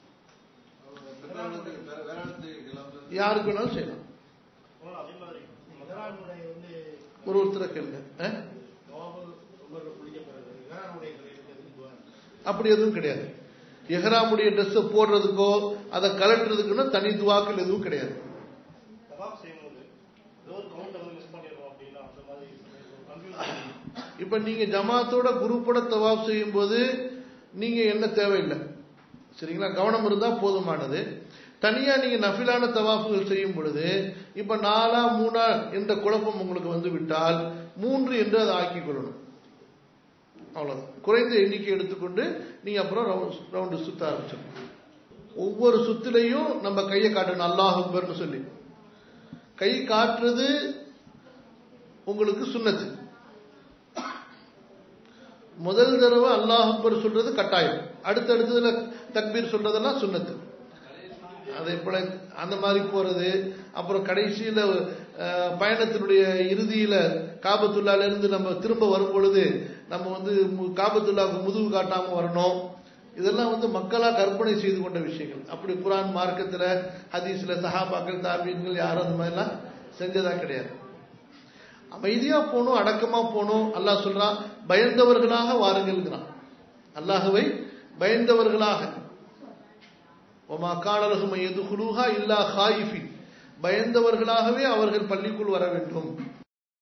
Speaker 1: யாருக்கு வேணாலும் செய்யலாம் ஒரு ஒருத்தரை கேளுங்க அப்படி எதுவும் கிடையாது எஹராமுடைய ட்ரெஸ் போடுறதுக்கோ அதை கலட்டுறதுக்குன்னு தனி துவாக்கள் எதுவும் கிடையாது இப்ப நீங்க ஜமாத்தோட குரூப்போட தவாப் செய்யும் போது நீங்க என்ன தேவையில்லை சரிங்களா கவனம் இருந்தா போதுமானது தனியா நீங்க நஃபிலான தவாஃபுகள் செய்யும் பொழுது இப்ப நாலா மூணா என்ற குழப்பம் உங்களுக்கு வந்து விட்டால் மூன்று என்று அதை ஆக்கிக் கொள்ளணும் அவ்வளவுதான் குறைந்த எண்ணிக்கை எடுத்துக்கொண்டு நீங்க அப்புறம் ரவுண்டு சுத்த ஆரம்பிச்சிடணும் ஒவ்வொரு சுத்திலையும் நம்ம கையை காட்டணும் அல்லாஹ் அக்பர்னு சொல்லி கை காட்டுறது உங்களுக்கு சுண்ணத்து முதல் தடவை அல்லாஹ் அக்பர் சொல்றது கட்டாயம் அடுத்தடுத்ததுல தக்பீர் சொல்றதெல்லாம் சுண்ணத்து அதே போல அந்த மாதிரி போறது அப்புறம் கடைசியில பயணத்தினுடைய இறுதியில காபத்துல்லால இருந்து நம்ம திரும்ப வரும் பொழுது நம்ம வந்து காபத்துல்லாவுக்கு முதுகு காட்டாம வரணும் இதெல்லாம் வந்து மக்களா கற்பனை செய்து கொண்ட விஷயங்கள் அப்படி குரான் மார்க்கத்துல ஹதீஸ்ல சஹாபாக்கள் தாபீன்கள் யாரும் அந்த மாதிரிலாம் செஞ்சதா கிடையாது அமைதியா போகணும் அடக்கமா போகணும் அல்லாஹ் சொல்றான் பயந்தவர்களாக வாருங்கள்ங்கிறான் அல்லாஹுவை பயந்தவர்களாக ஒமா காணலகும் எது குலுஹா இல்லா ஹாயிஃபின் பயந்தவர்களாகவே அவர்கள் பள்ளிக்குள் வர வேண்டும்